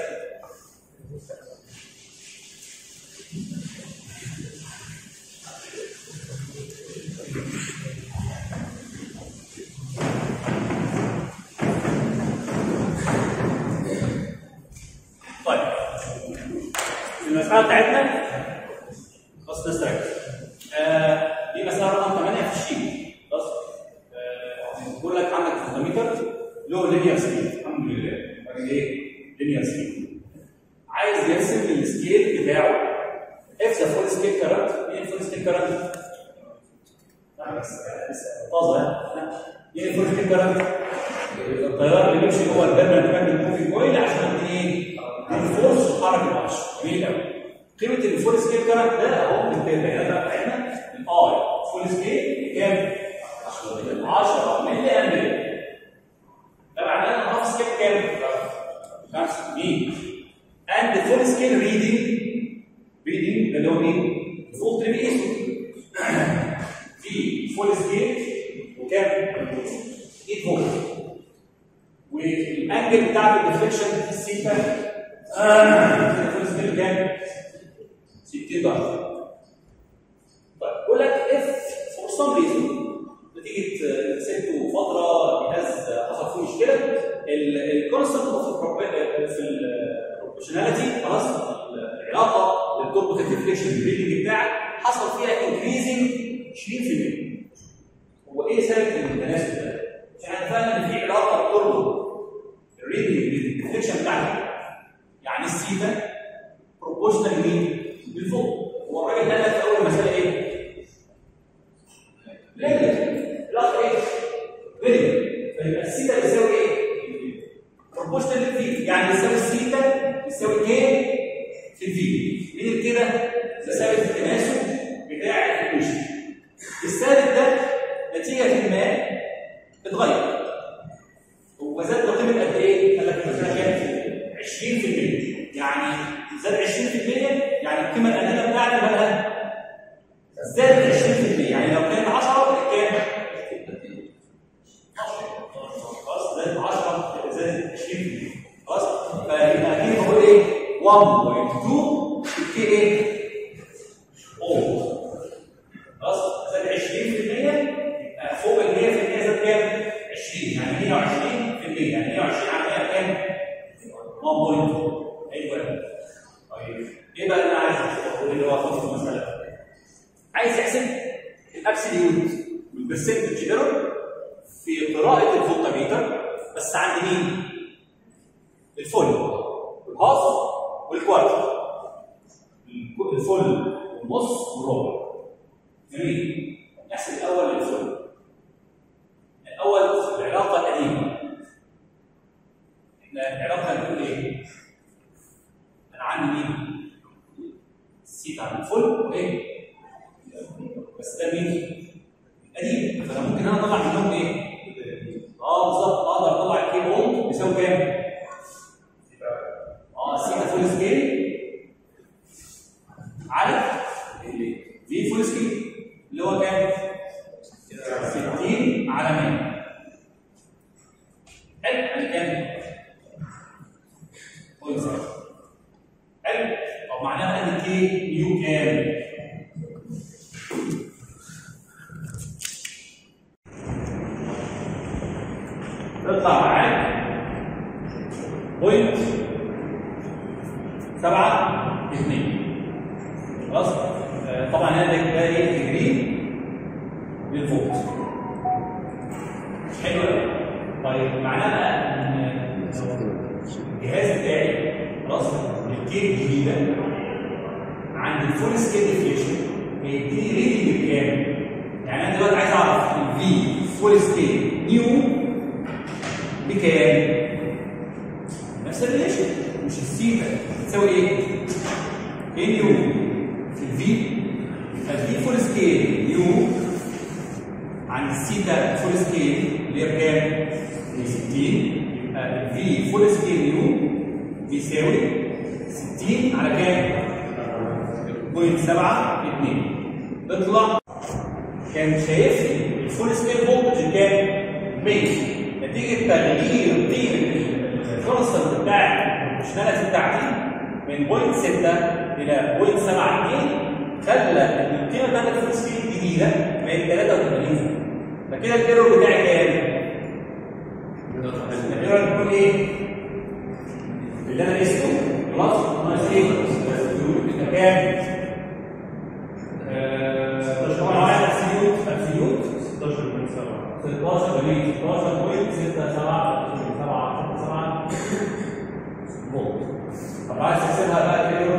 Speaker 1: طيب المسألة بتاعتنا بص بس ركز آه دي مسألة رقم 8 في الشيت بص آه بيقول لك عندك فوتوميتر له لينير سكيل الحمد لله راجل ايه؟ لينير سكيل عايز يرسم السكيل بتاعه اف ذا فول سكيل كارنت ايه الفول سكيل كارنت؟ لا بس لسه طازه ها؟ ايه الفول سكيل كارنت؟ التيار اللي بيمشي جوه البرمنت ماجنت موفينج كويل عشان ايه؟ الفورس تحرك القش جميل قوي قيمه الفول سكيل كارنت ده اهو من البيانات بتاعتنا الاي فول سكيل كام؟ 10 ملي امبير ده معناه ان الهاف سكيل كام؟ 5 مين؟ اند فول سكيل ريدنج ريدنج اللي هو مين؟ الفولت اللي بيقيسه في فول سكيل وكام؟ 8 فولت والانجل بتاعت الديفليكشن في السيتا الفول سكيل كام؟ 60 درجه طيب بقول لك اف فور سم ريزون نتيجه سبته فتره جهاز حصل فيه مشكله الكونستنت في البروبورشناليتي خلاص العلاقه اللي بتربط الديفليكشن بالريدنج بتاعك حصل فيها انكريزنج 20% هو ايه سبب التناسب ده؟ عشان احنا فاهم ان في علاقه بتربط الريدنج بالديفليكشن بتاعتك يعني السيتا بروبورشنال مين؟ بالفوق هو الراجل قال لك في اول مساله ايه؟ لينير العلاقه ايه؟ لينير فيبقى السيتا بتساوي ايه؟ بروبورشنال للفي يعني يساوي السيتا يساوي كي في الفي ليه كده؟ تساوي التناسب بتاع الايكويشن الثالث ده نتيجه ما اتغير هو زاد بقيمه قد ايه؟ قال لك مثلا كام؟ 20% يعني زاد 20% يعني القيمه الانانيه بتاعتي مالها؟ زادت 20% يعني لو كانت 10 بقت كام؟ 10 خلاص زادت 10 زادت 20% خلاص فيبقى اكيد بقول ايه؟ 1.2 كي ايه؟ اوم خلاص زاد 20% يبقى فوق ال 100% زاد كام؟ 20 يعني 120% يعني 120 على 100 كام؟ 1.2 ايوه طيب ايه بقى اللي انا عايز اقول اللي هو خطوه المساله عايز يحسب الابسوليوت والبرسنتج ايرور في قراءه الفولتميتر بس عند مين؟ الفل والهاف والكوارتر الفل والنص والربع جميل نحسب الاول للفل الاول في العلاقه القديمه احنا العلاقه هنقول ايه؟ انا عندي مين؟ سيتا عند الفل وايه؟ بس ده مين؟ قديم فانا ممكن انا اطلع منهم ايه؟ اه بالظبط اقدر اطلع الكي بولت بيساوي كام؟ اه سيتا فول سكيل على في فول سكيل اللي هو كام؟ 60 على 100 حلو يعني كام؟ بوينت سبعة. حلو طب معناها ان كي يو كام؟ تطلع معاك بوينت سبعة اثنين خلاص آه، طبعا هذا ده ايه ديجري للفولت حلو قوي طيب معناها ان الجهاز بتاعي الفول سكيل ديفليشن هيديني ريدنج بكام؟ يعني انا دلوقتي عايز اعرف الفي فول سكيل نيو بكام؟ نفس الريليشن مش السيتا بتساوي ايه؟ ايه نيو في الفي فالفي فول سكيل نيو عن السيتا فول سكيل اللي هي بكام؟ هي 60 يبقى الفي فول سكيل نيو بيساوي 60 على كام؟ بوينت 7 2 تطلع كان شايف لي الفول سكيل فولتج كام؟ 100 نتيجه تغيير قيمه الكونستنت بتاع الفانكشناليتي بتاعتي من بوينت 6 الى بوينت 7 2 خلى ان القيمه بتاعت الفول سكيل الجديده بقت 83 فكده الايرور بتاعي كام؟ الايرور بيكون ايه؟ اللي انا قسته خلاص ناقص ايه؟ يبقى كام؟ آه، طبعا معايا ابسوليوت ابسوليوت 16 جميل 16.7 فولت طب عايز تحسبها بقى كده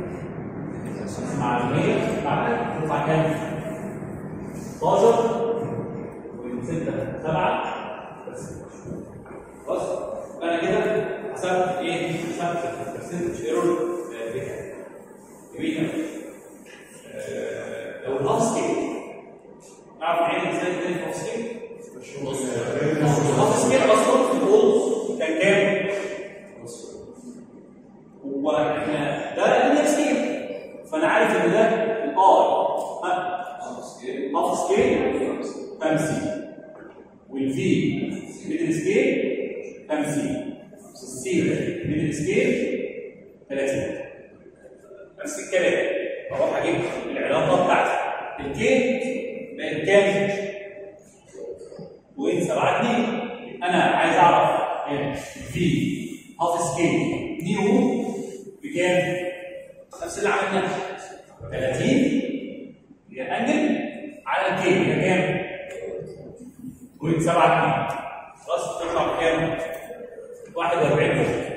Speaker 1: مع ال 100 بعدك تطلع كام؟ 16.67 بس خلاص انا كده حسبت ايه؟ حسبت البرسنتج ايرور بتاعي جميل آه، لو الهاف سكيل نعرف نعمل ازاي تاني الهاف سكيل؟ الهاف سكيل اصلا في الفولت كان كام؟ هو احنا ده اللينير سكيل فانا عارف ان ده الار هاف سكيل 50 والفي ميدل سكيل 50 السي ميدل سكيل 30 نفس الكلام اروح اجيب العلاقه بتاعتي الكي بقت كام؟ وين 7 2 انا عايز اعرف في هاف سكيل نيو بكام؟ نفس اللي عملناه 30 هي انجل على الكي هي كام؟ وين 7 2 خلاص تطلع بكام؟ 41 فولت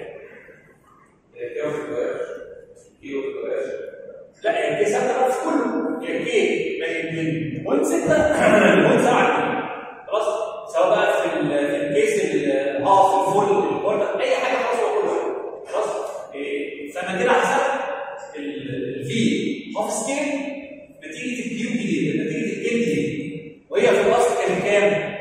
Speaker 1: لا هي الكي ثابته بقى في كله هي الكي بقت من بوينت 6 لبوينت 7 خلاص سواء بقى في ال- في الكيس الهاف الفول الكورنر اي حاجه حصلت كله خلاص إيه، فانا كده حسبت الفي هاف سكيل نتيجه الكيو الجديده نتيجه الكي الجديد وهي في الاصل كانت كام؟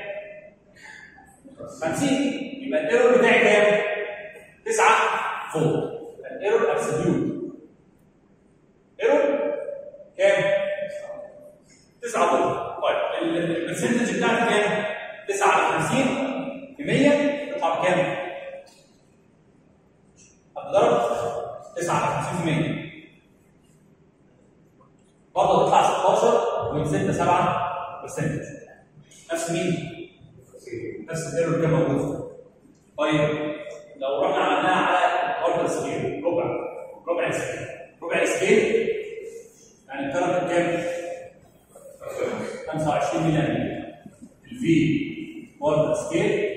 Speaker 1: 50 يبقى الايرور بتاعي كام؟ 9 فولت الايرور ابسوليوت ايرور كام؟ 9 فولت طيب ال- البرسنتج بتاعتي كام؟ 9 على 50 في 100 تطلع بكام؟ هتضرب 9 على 50 في 100 برضه تطلع 16.67 برسنتج نفس مين؟ نفس الايرور كان موجود طيب لو رحنا عملناها على كوارتر سكيل ربع ربع سكيل ربع سكيل يعني الكرنت كام؟ 25 ملي امبير الفي كوارتر سكيل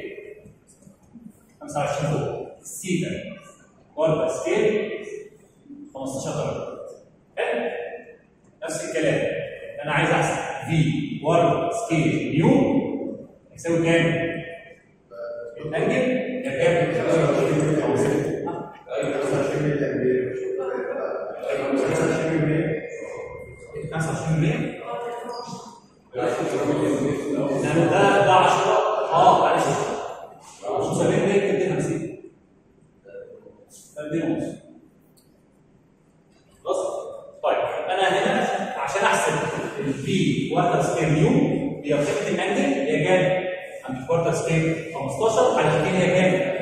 Speaker 1: 25 فوق السيتا كوارتر سكيل 15 درجه حلو نفس الكلام انا عايز احسب في كوارتر سكيل نيو يساوي كام؟ الانجل يا كام؟ ها؟ 25 مليون لان ده ده 10 اه معلش 75 مليون كده 50 ده 2 ونص خلاص طيب انا هنا عشان احسب الفي كوارتر سكيل نيو هي قيمه الانجل هي كام؟ عند الكوارتر سكيل 15 على السكيل هي كام؟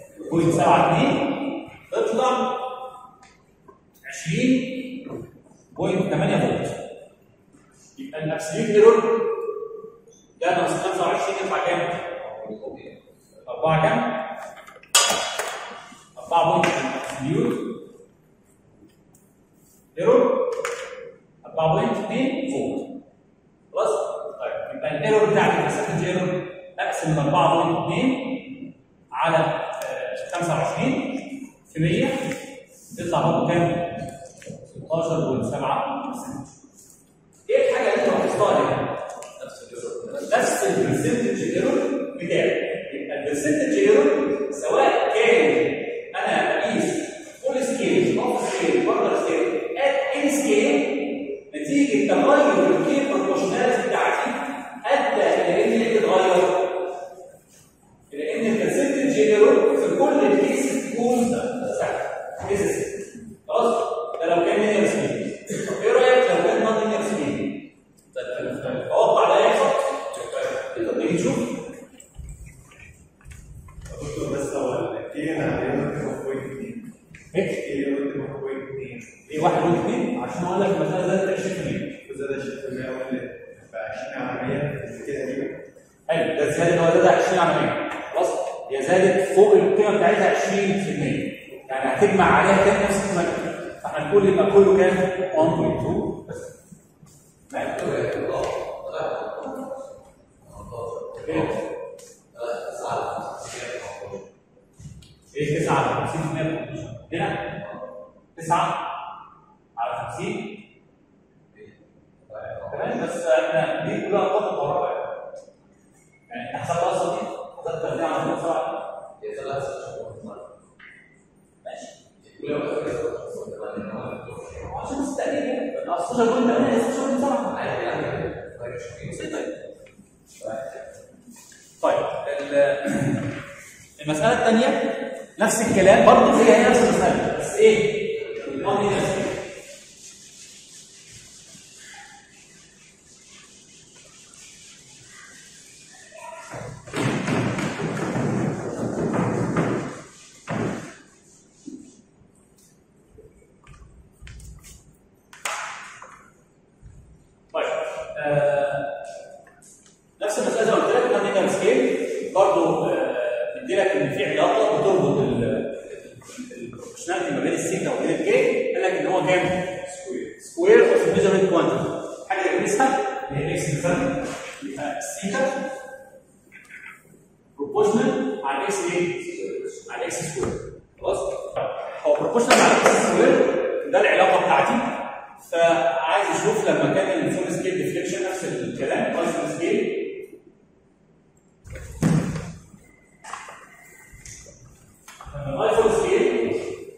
Speaker 1: 0.72 تطلع 20.8 فولت يبقى الابسوليوت ايرور ده ناقص 25 يطلع كام؟ 4 كام؟ 4 بوينت ابسوليوت ايرور 4.2 فولت خلاص؟ طيب يبقى الايرور بتاعتي البرسنتج ايرور اقسم 4.2 على آه، 25 في 100 تطلع برضه كام؟ ايه الحاجه اللي انت لاحظتها هنا؟ نفس البرسنتج ايرور بتاعي يبقى البرسنتج ايرور سواء كان انا بقيس فول سكيل اوف سكيل بارتر سكيل ات ان سكيل نتيجه تغير الكير بروبورشناليتي بتاعتي ادى الى ان ايه تتغير؟ الى ان البرسنتج ايرور في كل الكيسز تكون ثابته كيسز خلاص؟ ده لو كان لينير سكيل طب ايه رايك لو كان نون لينير سكيل؟ توقع ده يحصل؟ تقدر تيجي تشوف
Speaker 3: دكتور بس هو الكين عليه هو بوينت 2
Speaker 1: ايه؟
Speaker 3: الكين هو بوينت 2
Speaker 1: ايه واحد واثنين اثنين عشان اقول لك المساله زادت 20%
Speaker 3: وزاد 20% ولا ف 20 عمليه كده دي
Speaker 1: حلو ده زاد هو زاد 20 عمليه خلاص هي زادت فوق القيمه بتاعتها 20% يعني هتجمع عليها كام نفس القيمه فاحنا نقول يبقى كله كام 1.2 بس ايه 9 على 50% هنا 9 على 50 تمام بس احنا دي كلها ارقام مقربه يعني انت حسبت اصلا دي حسبت ترتيب على المسار ماشي عشان بس تقريبا 15 بوينت 8 16 بوينت 7 بسيطه طيب ال- المساله الثانيه نفس الكلام برضه هي هي نفس المساله بس ايه؟ الماضي نفس طيب آه نفس المساله زي ما قلت لك كاردينال سكيل برضه بيدي لك ان في علاقه بتربط البروبورشناليتي ما بين السيتا وبين الكي قال لك ان هو كام؟ سكوير سكوير اوف ميجرمنت كوانتيتي حاجه بنقيسها اللي هي اكس مثلا يبقى السيتا بروبورشنال على اكس ايه؟ على اكس سكوير خلاص؟ هو بروبورشنال على اكس سكوير ده العلاقه بتاعتي فعايز اشوف لما كان الفول سكيل ديفليكشن نفس الكلام فول سكيل الاي فول سكيل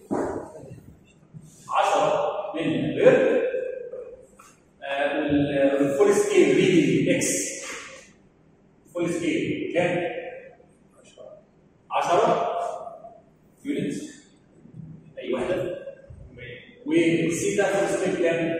Speaker 1: 10 ملي امبير آه، وال- والفول سكيل ريدنج اكس فول سكيل كام؟ 10 يونت اي وحده والسيتا فول سكيل كام؟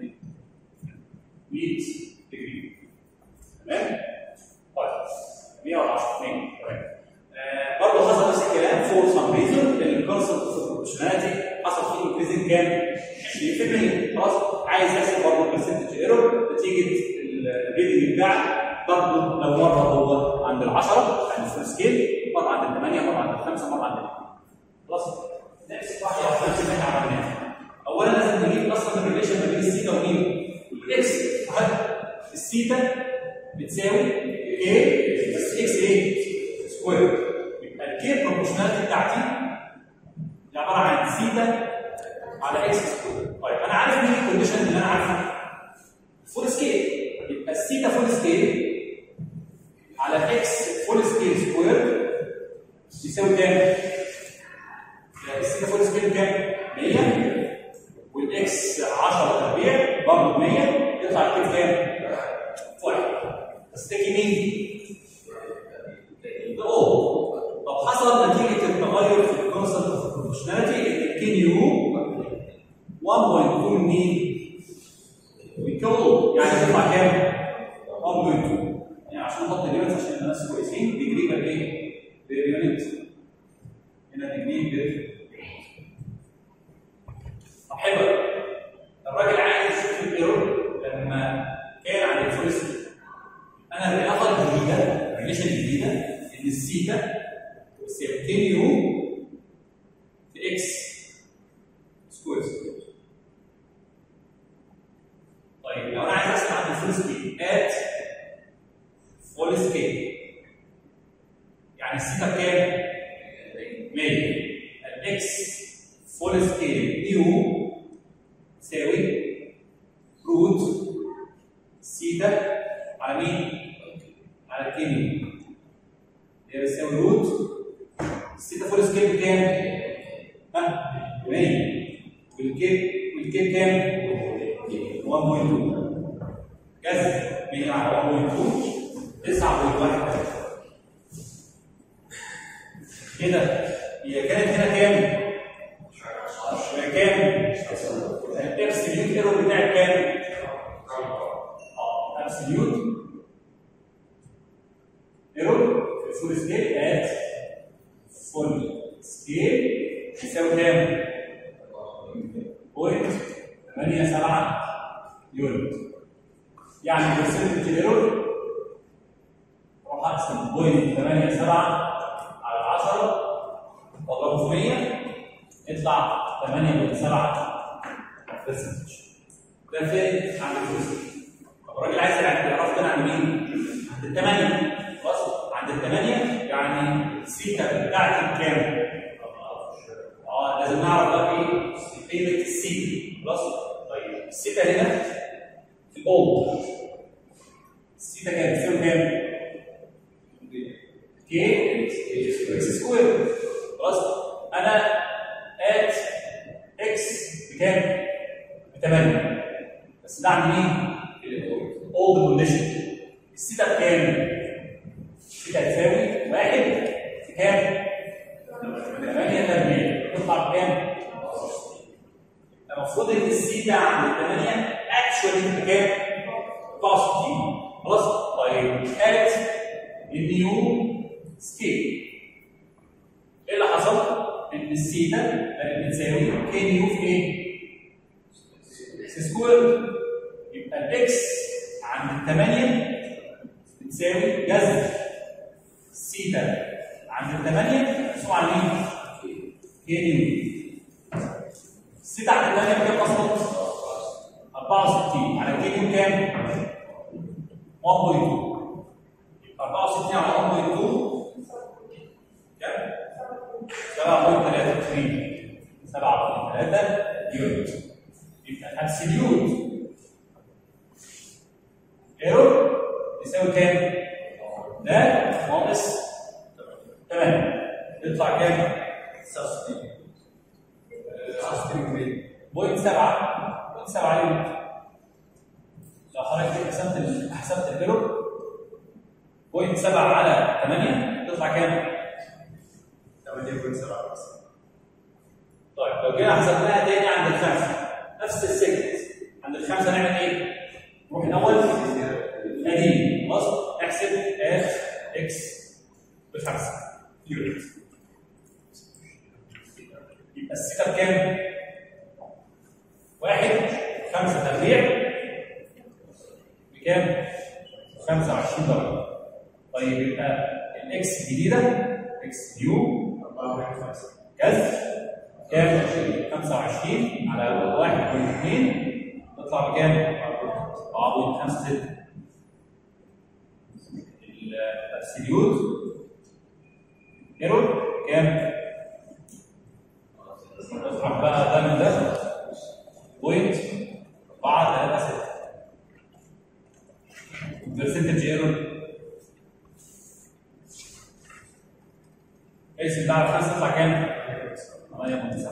Speaker 1: 100 ديجري تمام؟ طيب 110 2 تمام آه، برضه حصل نفس الكلام فور سم ريزون الكونسبت اوف بروبورشناليتي حصل فيه انكريزنج كام؟ 20% خلاص عايز احسب برضه البرسنتج ايرور نتيجه الريدنج بتاعك برضه لو مره هو عند ال 10 عند الفول سكيل مره عند ال 8 مره عند الخمسه مره عند الاثنين خلاص نفس واحده واحده نفس اللي احنا عملناها اولا لازم نجيب اصلا الريليشن ما بين السيتا ومين؟ والاكس صح؟ السيتا بتساوي ايه بس اكس ايه؟ سكوير يبقى الكير بروبورشناليتي بتاعتي اللي عباره عن سيتا على اكس سكوير طيب انا عارف مين الكونديشن اللي انا عارفه؟ فول سكيل يبقى السيتا فول سكيل على اكس فول سكيل سكوير يساوي كام؟ السيتا فول سكيل كام؟ 100 والاكس 10 تربيع برضه 100 يطلع الكيف كام؟ واحد بس تيجي مين؟ اوه طب حصل نتيجه التغير في الكونسبت اوف البروبورشناليتي ان الكين يو 1.2 مين؟ بيكون يعني تطلع كام؟ 1.2 يعني عشان نحط اليونت عشان الناس كويسين ديجري بقى ايه؟ بير يونت هنا ديجري بير طب حلو الراجل عايز يشوف الايرور لما كان على الفلوس انا العلاقه الجديده الريليشن الجديده ان السيتا تساوي 10 يو في اكس سكوير طيب لو انا عايز اسال عن الفول سكيل ات فول سكيل يعني السيتا بكام؟ 100 الاكس فول سكيل يو تساوي روت سيتا على مين؟ على الكينيو هي بتساوي روت السيتا فول سكيل بكام؟ ها؟ 100 والكيب والكيب كام؟ 1.2 جذر 100 على 1.2 9.1 كده هي كانت هنا كام؟ يبقى كام؟ الابسوليوت ايرور بتاعك كام؟ اه ابسوليوت ايرور في الفول سكيل ات فول سكيل يساوي كام؟ بوينت 87 يونت يعني برسنتج ايرور اروح اقسم بوينت 87 على 10 واضربه في 100 يطلع 8.7 برسنتج ده فين عند الفلوس طب الراجل عايز يعرف ده عند مين؟ عند الثمانية خلاص عند الثمانية يعني السيتا بتاعتي بكام؟ اه لازم نعرف بقى ايه قيمة السيتا خلاص طيب السيتا هنا في الاولد السيتا كام؟ بتساوي كام؟ كي اكس سكوير خلاص انا ات اكس بكام؟ ب 8 بس ده عند مين؟ اولد كونديشن السيتا بكام؟ السيتا تساوي 1 في كام؟ 8 تربيع تطلع بكام؟ المفروض ان السيتا عند 8 اكشولي بكام؟ 64 خلاص؟ طيب ات النيو سكيل ايه اللي حصل؟ ان السيتا بقت بتساوي كي نيو في ايه؟ اكس سكوير يبقى الاكس عند 8 بتساوي جذر سيتا عند 8 مقسوم على مين؟ كي نيو السيتا عند 8 بكام اصلا؟ 64 على كي نيو كام؟ 1.2 64 على 1.2 كام؟ 7.33 7.3 يونت يبقى الابسوليوت ايرور يساوي كام؟ ده ناقص 8 يطلع كام؟ 69 بوينت 7 بوينت 7 يونت لو حضرتك حسبت ال- حسبت الايرور بوينت 7 على 8 تطلع كام؟
Speaker 3: 8.7
Speaker 1: طيب لو جينا حسبناها تاني عند الخمسه نفس السيجمنت عند الخمسه نعمل ايه؟ نروح الاول قديم خلاص نحسب اف اكس بخمسه يونت يبقى السيتا بكام؟ واحد خمسه تربيع بكام؟ 25 درجه طيب يبقى الاكس الجديده اكس يو
Speaker 3: 4.5
Speaker 1: كذا كام 25 على 1.2 تطلع بكام 4.56 الابسوليوت ايرور كام اطرح بقى ده من ده بوينت 4 3 6 برسنتج ايرور اقسم ده على 5 يطلع كام 8.7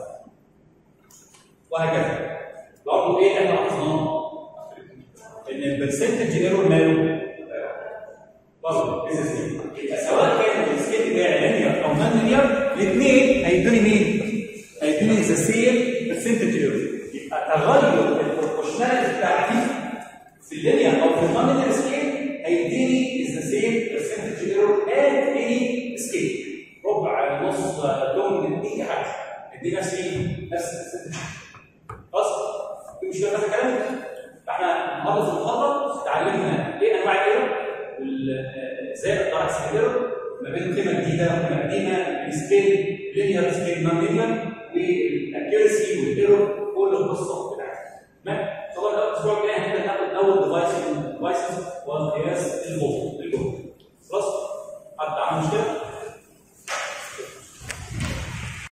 Speaker 1: وهكذا برضه ايه اللي احنا لاحظناه؟ ان البرسنتج ايرور ماله؟ برضه يبقى سواء كان السكيل بتاعي لينير او نون لينير الاثنين هيدوني مين؟ هيدوني ذا سيم برسنتج ايرور يبقى تغير البروبورشناليتي بتاعتي في اللينير او في النون لينير سكيل هيديني ذا سيم برسنتج ايرور ات اني سكيل ربع نص لون اي حاجه دي نفس ايه؟ نفس الست. خلاص؟ دي مش نفس الكلام؟ فاحنا النهارده في المحاضره اتعلمنا ايه انواع الايرور ازاي اقدر احسب الايرور ما بين قيمه جديده وقيمه قديمه السكيل لينير سكيل نون لينير والاكيرسي والايرور كل القصه بتاعتها تمام؟ طبعا الاسبوع الجاي هنبدا ناخد اول ديفايس من الديفايسز وهو قياس الفولت الفولت